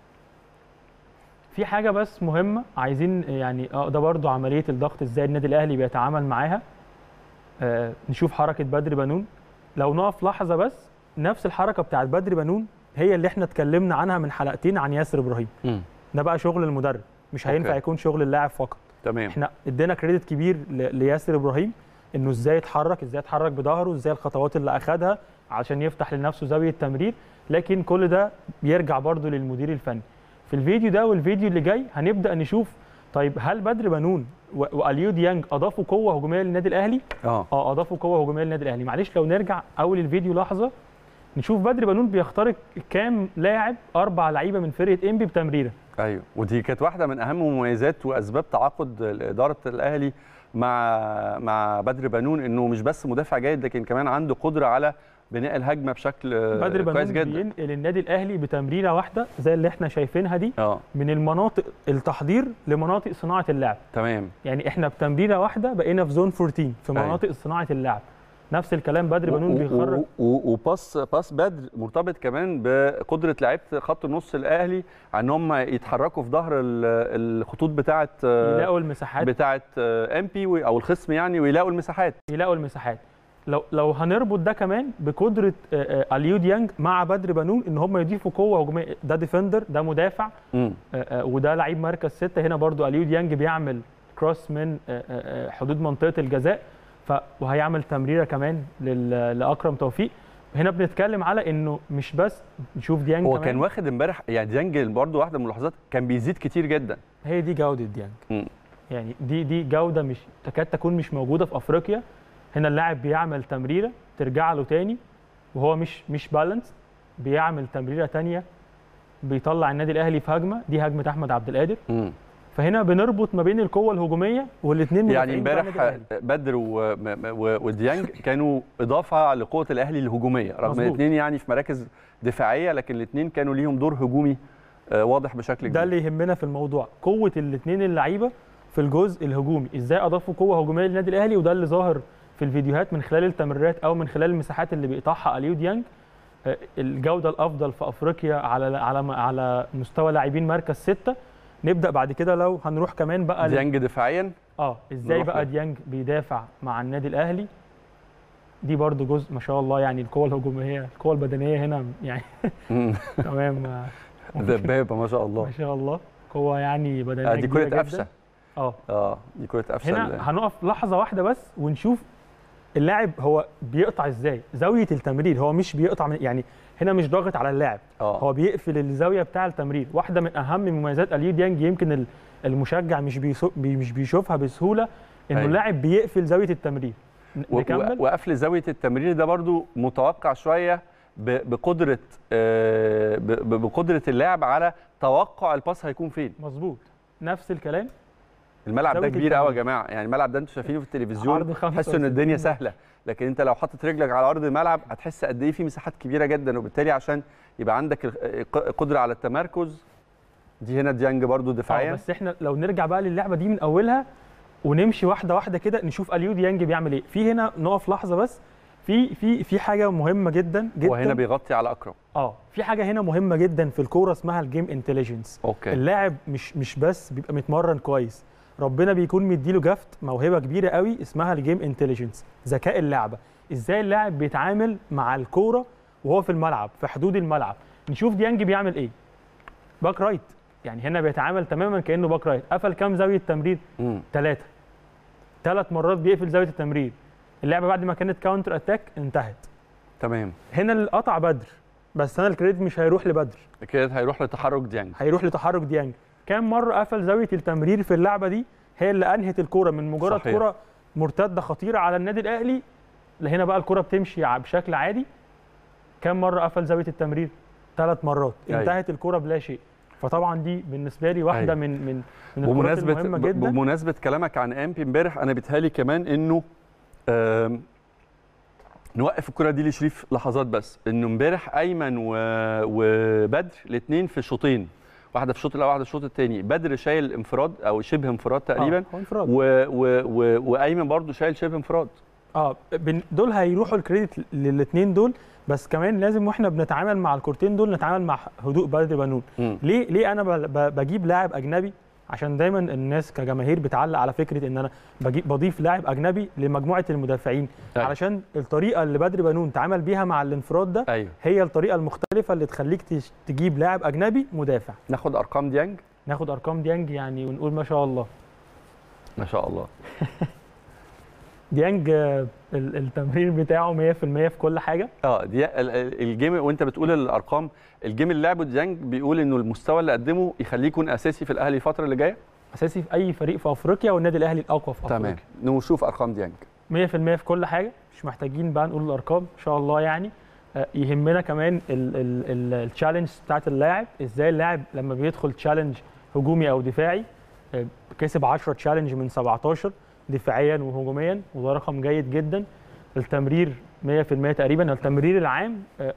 في حاجه بس مهمه عايزين يعني اه ده برضو عمليه الضغط ازاي النادي الاهلي بيتعامل معاها آه نشوف حركه بدر بنون لو نقف لحظه بس نفس الحركه بتاعت بدر بنون هي اللي احنا اتكلمنا عنها من حلقتين عن ياسر ابراهيم مم. ده بقى شغل المدرب مش هينفع أوكي. يكون شغل اللاعب فقط تمام احنا ادينا كريدت كبير ل- لياسر ابراهيم انه ازاي اتحرك ازاي اتحرك بظهره ازاي الخطوات اللي اخدها عشان يفتح لنفسه زاويه تمرير لكن كل ده بيرجع برضه للمدير الفني في الفيديو ده والفيديو اللي جاي هنبدا نشوف طيب هل بدر بنون و- واليو ديانج اضافوا قوه هجوميه للنادي الاهلي اه اه اضافوا قوه هجوميه للنادي الاهلي معلش لو نرجع اول الفيديو لحظه نشوف بدر بنون بيخترق كام لاعب اربع لعيبه من فرقه انبي بتمريره ايوه ودي كانت واحده من اهم مميزات واسباب تعاقد اداره الاهلي مع مع بدر بنون انه مش بس مدافع جيد لكن كمان عنده قدره على بناء الهجمه بشكل آه، بدر كويس بنون جدا بينقل النادي الاهلي بتمريره واحده زي اللي احنا شايفينها دي اه من المناطق التحضير لمناطق صناعه اللعب تمام يعني احنا بتمريره واحده بقينا في زون 14 في أيوة. مناطق صناعه اللعب نفس الكلام بدر بنون و- و- بيخرج و- و- وباس باس بدر مرتبط كمان بقدره لعيبه خط النص الاهلي على ان هم يتحركوا في ظهر ال- الخطوط بتاعه آه، يلاقوا المساحات بتاعه ام بي او الخصم يعني ويلاقوا المساحات يلاقوا المساحات لو لو هنربط ده كمان بقدره آه، آه، اليو ديانج مع بدر بنون ان هم يضيفوا قوه هجوميه ده ديفندر ده مدافع امم آه، آه، وده لعيب مركز ستة هنا برضو اليو ديانج بيعمل كروس من آه، آه، آه، حدود منطقه الجزاء ف وهيعمل تمريره كمان لل- لاكرم توفيق هنا بنتكلم على انه مش بس نشوف ديانج هو كمان كان واخد امبارح يعني ديانج برضه واحده من الملاحظات كان بيزيد كتير جدا هي دي جوده ديانج مم. يعني دي دي جوده مش تكاد تكون مش موجوده في افريقيا هنا اللاعب بيعمل تمريره ترجع له تاني وهو مش مش بالانس بيعمل تمريره تانية بيطلع النادي الاهلي في هجمه دي هجمه احمد عبد القادر مم. فهنا بنربط ما بين القوه الهجوميه والاثنين يعني امبارح بدر و- م- و- وديانج كانوا اضافه لقوه الاهلي الهجوميه رغم مظبوط. الاثنين يعني في مراكز دفاعيه لكن الاثنين كانوا ليهم دور هجومي آه، واضح بشكل كبير ده اللي يهمنا في الموضوع قوه الاثنين اللعيبه في الجزء الهجومي ازاي اضافوا قوه هجوميه للنادي الاهلي وده اللي ظاهر في الفيديوهات من خلال التمريرات او من خلال المساحات اللي بيقطعها اليو ديانج آه، الجوده الافضل في افريقيا على على على مستوى لاعبين مركز ستة نبدا بعد كده لو هنروح كمان بقى ل- ديانج دفاعيا اه ازاي نروح بقى له. ديانج بيدافع مع النادي الاهلي دي برضو جزء ما شاء الله يعني القوه الهجوميه القوه البدنيه هنا يعني مم. تمام آه، دبابه ما شاء الله ما شاء الله قوه يعني بدنيه آه، دي كبيرة كره جداً. قفشه اه اه دي كره قفشه اللي- هنا هنقف لحظه واحده بس ونشوف اللاعب هو بيقطع ازاي زاويه التمرير هو مش بيقطع من يعني هنا مش ضاغط على اللاعب اه هو بيقفل الزاويه بتاع التمرير واحده من اهم مميزات اليو ديانج يمكن ال- المشجع مش بيسو بي- مش بيشوفها بسهوله انه أيوة. اللاعب بيقفل زاويه التمرير ن- و- و- نكمل وقفل زاويه التمرير ده برضو متوقع شويه ب- بقدره آه، ب- ب- بقدره اللاعب على توقع الباس هيكون فين مظبوط نفس الكلام الملعب ده زاوية كبير قوي يا التمرير. جماعه يعني الملعب ده انتوا شايفينه في عرض التلفزيون 65 تحسوا ان الدنيا سهله لكن انت لو حاطط رجلك على ارض الملعب هتحس قد ايه في مساحات كبيره جدا وبالتالي عشان يبقى عندك ال- ق- قدره على التمركز دي هنا ديانج برضو اه دفاعيا بس احنا لو نرجع بقى للعبه دي من اولها ونمشي واحده واحده كده نشوف اليو ديانج بيعمل ايه في هنا نقف لحظه بس في في في حاجه مهمه جدا جدا وهنا بيغطي على اكرم اه في حاجه هنا مهمه جدا في الكوره اسمها الجيم انتليجنس اوكي اللاعب مش مش بس بيبقى متمرن كويس ربنا بيكون مديله جفت موهبه كبيره قوي اسمها الجيم انتليجنس ذكاء اللعبه ازاي اللاعب بيتعامل مع الكوره وهو في الملعب في حدود الملعب نشوف ديانج بيعمل ايه باك رايت يعني هنا بيتعامل تماما كانه باك رايت قفل كام زاويه تمرير مم. ثلاثه ثلاث مرات بيقفل زاويه التمرير اللعبه بعد ما كانت كاونتر اتاك انتهت تمام هنا اللي قطع بدر بس انا الكريدت مش هيروح لبدر كده هيروح لتحرك ديانج هيروح لتحرك ديانج كام مره قفل زاويه التمرير في اللعبه دي هي اللي انهت الكوره من مجرد صحيح. كوره مرتده خطيره على النادي الاهلي لهنا بقى الكوره بتمشي ع- بشكل عادي كام مره قفل زاويه التمرير ثلاث مرات أيوة. انتهت الكوره بلا شيء فطبعا دي بالنسبه لي واحده أيوة. من من من الكرات بمناسبه المهمه ب- جدا بمناسبه كلامك عن امبي امبارح انا بيتهيألي كمان انه آم، نوقف الكره دي لشريف لحظات بس انه امبارح ايمن و... وبدر الاثنين في شوطين واحده في الشوط الاول واحده في الشوط الثاني بدر شايل انفراد او شبه انفراد تقريبا آه، هو انفراد. و... و... و... وايمن برضو شايل شبه انفراد اه بن- دول هيروحوا الكريدت للاثنين دول بس كمان لازم واحنا بنتعامل مع الكورتين دول نتعامل مع هدوء بدر بنون مم. ليه ليه انا ب- ب- بجيب لاعب اجنبي عشان دايما الناس كجماهير بتعلق على فكره ان انا بجيب بضيف لاعب اجنبي لمجموعه المدافعين أيوة. علشان الطريقه اللي بدر بنون تعامل بيها مع الانفراد ده ايوه هي الطريقه المختلفه اللي تخليك تش- تجيب لاعب اجنبي مدافع ناخد ارقام ديانج ناخد ارقام ديانج يعني ونقول ما شاء الله ما شاء الله ديانج آه، ال- التمرير بتاعه 100% في كل حاجه اه دي ال- ال- الجيم وانت بتقول الارقام الجيم اللي لعبه ديانج بيقول انه المستوى اللي قدمه يخليه يكون اساسي في الاهلي الفتره اللي جايه اساسي في اي فريق في افريقيا والنادي الاهلي الاقوى في افريقيا تمام نشوف ارقام ديانج 100% في كل حاجه مش محتاجين بقى نقول الارقام ان شاء الله يعني آه، يهمنا كمان التشالنج بتاعت اللاعب ازاي اللاعب لما بيدخل تشالنج هجومي او دفاعي آه، كسب 10 تشالنج من 17 دفاعيا وهجوميا وده رقم جيد جدا التمرير 100% تقريبا التمرير العام آه،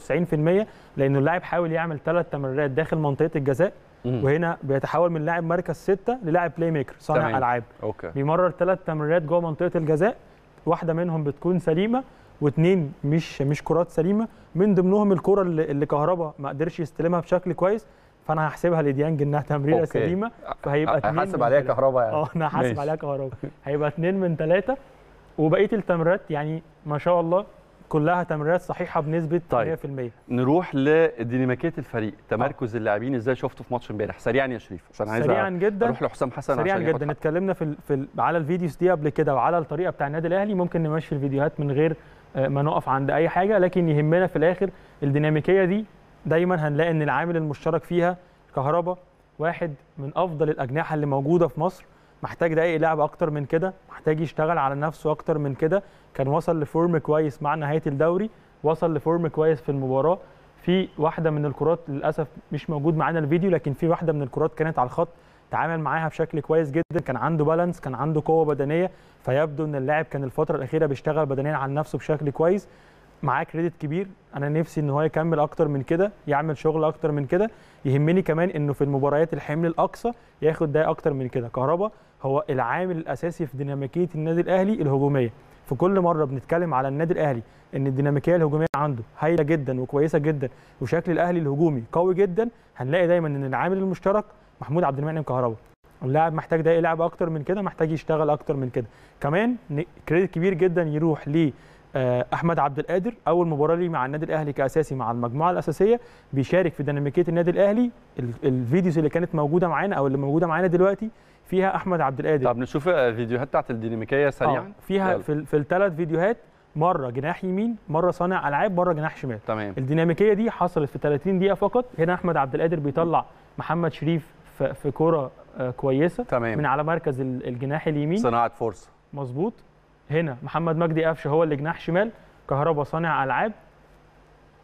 95% لانه اللاعب حاول يعمل ثلاث تمريرات داخل منطقه الجزاء مم. وهنا بيتحول من لاعب مركز ستة للاعب بلاي ميكر تمام. صانع العاب اوكي بيمرر ثلاث تمريرات جوه منطقه الجزاء واحده منهم بتكون سليمه واثنين مش مش كرات سليمه من ضمنهم الكره اللي, اللي كهربا ما قدرش يستلمها بشكل كويس فانا هحسبها لديانج انها تمريره أوكي. سليمه فهيبقى اتنين حاسب من عليها تلاتة. كهرباء يعني اه انا هحاسب ماشي. عليها كهربا هيبقى اثنين من ثلاثه وبقيه التمريرات يعني ما شاء الله كلها تمريرات صحيحه بنسبه طيب. 100% نروح لديناميكيه الفريق تمركز اللاعبين ازاي شفته في ماتش امبارح سريعا يا شريف عشان عايز سريعا جدا اروح لحسام حسن سريعا عشان ياخد جدا حقه. اتكلمنا في ال في ال على الفيديوز دي قبل كده وعلى الطريقه بتاع النادي الاهلي ممكن نمشي الفيديوهات من غير آه، ما نقف عند اي حاجه لكن يهمنا في الاخر الديناميكيه دي دايما هنلاقي ان العامل المشترك فيها كهربا واحد من افضل الاجنحه اللي موجوده في مصر محتاج دقايق لعب اكتر من كده محتاج يشتغل على نفسه اكتر من كده كان وصل لفورم كويس مع نهايه الدوري وصل لفورم كويس في المباراه في واحده من الكرات للاسف مش موجود معانا الفيديو لكن في واحده من الكرات كانت على الخط تعامل معاها بشكل كويس جدا كان عنده بالانس كان عنده قوه بدنيه فيبدو ان اللاعب كان الفتره الاخيره بيشتغل بدنيا على نفسه بشكل كويس معاه كريدت كبير انا نفسي ان هو يكمل اكتر من كده يعمل شغل اكتر من كده يهمني كمان انه في المباريات الحمل الاقصى ياخد دقايق اكتر من كده كهربا هو العامل الاساسي في ديناميكيه النادي الاهلي الهجوميه في كل مره بنتكلم على النادي الاهلي ان الديناميكيه الهجوميه عنده هايله جدا وكويسه جدا وشكل الاهلي الهجومي قوي جدا هنلاقي دايما ان العامل المشترك محمود عبد المنعم كهربا اللاعب محتاج دقايق لعب اكتر من كده محتاج يشتغل اكتر من كده كمان ن- كريدت كبير جدا يروح ل آه، احمد عبد القادر اول مباراه ليه مع النادي الاهلي كاساسي مع المجموعه الاساسيه بيشارك في ديناميكيه النادي الاهلي ال- الفيديوز اللي كانت موجوده معانا او اللي موجوده معانا دلوقتي فيها احمد عبد القادر طب نشوف الفيديوهات بتاعت الديناميكيه سريعا آه، فيها يلا. في, ال- في الثلاث فيديوهات مره جناح يمين مره صانع العاب مره جناح شمال تمام الديناميكيه دي حصلت في 30 دقيقه فقط هنا احمد عبد القادر بيطلع محمد شريف في, في كوره آه، كويسه تمام من على مركز ال- الجناح اليمين صناعه فرصه مظبوط هنا محمد مجدي قفشه هو اللي جناح شمال كهربا صانع العاب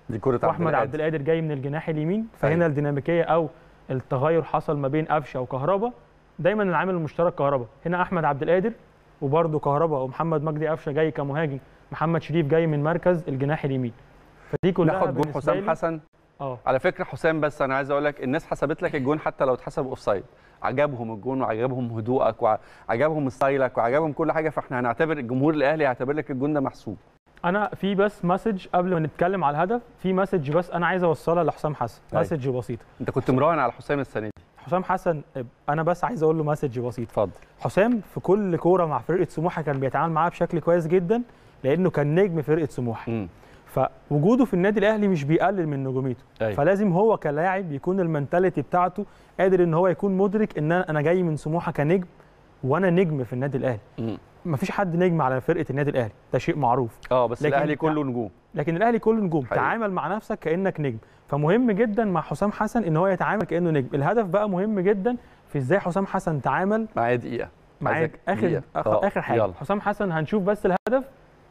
دي كره عبد واحمد عبد القادر القادر جاي من الجناح اليمين فهنا أيوة. الديناميكيه او التغير حصل ما بين قفشه وكهربا دايما العامل المشترك كهربا هنا احمد عبد القادر وبرده كهربا ومحمد مجدي قفشه جاي كمهاجم محمد شريف جاي من مركز الجناح اليمين فدي كلها ناخد جون بالنسبة حسام لي- حسن اه على فكره حسام بس انا عايز اقول لك الناس حسبت لك الجون حتى لو اتحسب اوف سايد عجبهم الجون وعجبهم هدوءك وعجبهم ستايلك وعجبهم كل حاجه فاحنا هنعتبر الجمهور الاهلي هيعتبر لك الجون ده محسوب انا في بس مسج قبل ما نتكلم على الهدف في مسج بس انا عايز اوصلها لحسام حسن أيوة. مسج بسيطه انت كنت مراهن على حسام السنه دي حسام حسن انا بس عايز اقول له مسج بسيط اتفضل حسام في كل كوره مع فرقه سموحه كان بيتعامل معاها بشكل كويس جدا لانه كان نجم فرقه سموحه امم فوجوده في النادي الاهلي مش بيقلل من نجوميته أيوة. فلازم هو كلاعب يكون المنتاليتي بتاعته قادر ان هو يكون مدرك ان انا أنا جاي من سموحه كنجم وانا نجم في النادي الاهلي مم. مفيش حد نجم على فرقه النادي الاهلي ده شيء معروف اه بس لكن الاهلي تع- كله نجوم لكن الاهلي كله نجوم حقيقي. تعامل مع نفسك كانك نجم فمهم جدا مع حسام حسن ان هو يتعامل كانه نجم الهدف بقى مهم جدا في ازاي حسام حسن تعامل معايا دقيقه معاك عايزك اخر دقيقة. اخر, آه، آخر حاجه يلا. حسام حسن هنشوف بس الهدف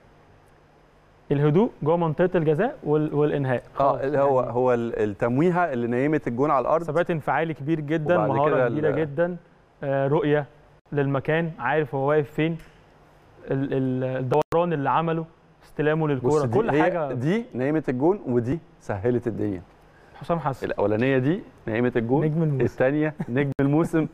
الهدوء جوه منطقه الجزاء وال... والانهاء اه خلاص اللي هو يعني هو ال- التمويهه اللي نيمت الجون على الارض ثبات انفعالي كبير جدا وبعد كده مهاره ال- كبيره جدا آه رؤيه للمكان عارف هو واقف فين ال... ال... الدوران اللي عمله استلامه بص للكوره دي كل هي حاجه دي نيمت الجون ودي سهلت الدنيا حسام حسن الاولانيه دي نيمت الجون نجم الموسم الثانيه نجم الموسم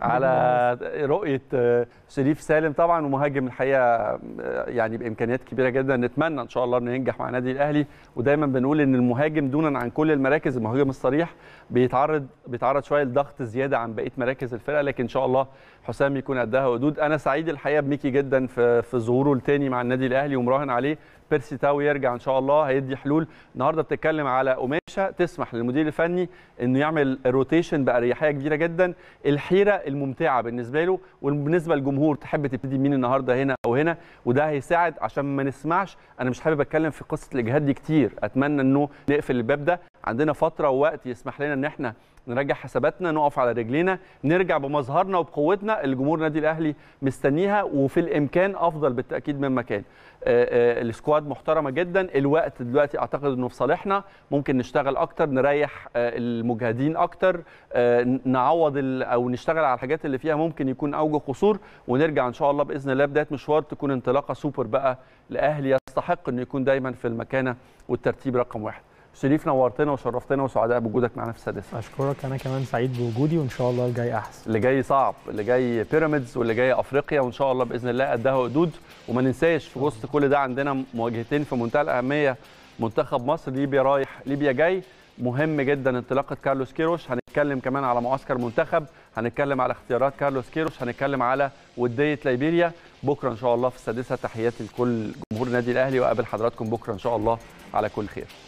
على رؤيه آه، شريف سالم طبعا ومهاجم الحقيقه آه، يعني بامكانيات كبيره جدا نتمنى ان شاء الله انه ينجح مع النادي الاهلي ودايما بنقول ان المهاجم دونا عن كل المراكز المهاجم الصريح بيتعرض بيتعرض شويه لضغط زياده عن بقيه مراكز الفرقه لكن ان شاء الله حسام يكون قدها ودود انا سعيد الحقيقه بميكي جدا في في ظهوره الثاني مع النادي الاهلي ومراهن عليه بيرسي تاو يرجع ان شاء الله هيدي حلول النهارده بتتكلم على قماشه تسمح للمدير الفني انه يعمل روتيشن باريحيه كبيره جدا الحيره الممتعه بالنسبه له وبالنسبه للجمهور تحب تبتدي مين النهارده هنا او هنا وده هيساعد عشان ما نسمعش انا مش حابب اتكلم في قصه الاجهاد دي كتير اتمنى انه نقفل الباب ده عندنا فتره ووقت يسمح لنا ان احنا نراجع حساباتنا نقف على رجلينا نرجع بمظهرنا وبقوتنا اللي جمهور النادي الاهلي مستنيها وفي الامكان افضل بالتاكيد مما كان آه، آه، السكواد محترمه جدا الوقت دلوقتي اعتقد انه في صالحنا ممكن نشتغل اكتر نريح آه، المجهدين اكتر آه، نعوض ال- او نشتغل على الحاجات اللي فيها ممكن يكون اوجه قصور ونرجع ان شاء الله باذن الله بدايه مشوار تكون انطلاقه سوبر بقى لاهلي يستحق انه يكون دايما في المكانه والترتيب رقم واحد شريف نورتنا وشرفتنا وسعداء بوجودك معنا في السادسه اشكرك انا كمان سعيد بوجودي وان شاء الله الجاي احسن اللي جاي صعب اللي جاي بيراميدز واللي جاي افريقيا وان شاء الله باذن الله قدها وقدود وما ننساش في وسط كل ده عندنا مواجهتين في منتهى الاهميه منتخب مصر ليبيا رايح ليبيا جاي مهم جدا انطلاقه كارلوس كيروش هنتكلم كمان على معسكر منتخب هنتكلم على اختيارات كارلوس كيروش هنتكلم على وديه ليبيريا بكره ان شاء الله في السادسه تحياتي لكل جمهور النادي الاهلي واقابل حضراتكم بكره ان شاء الله على كل خير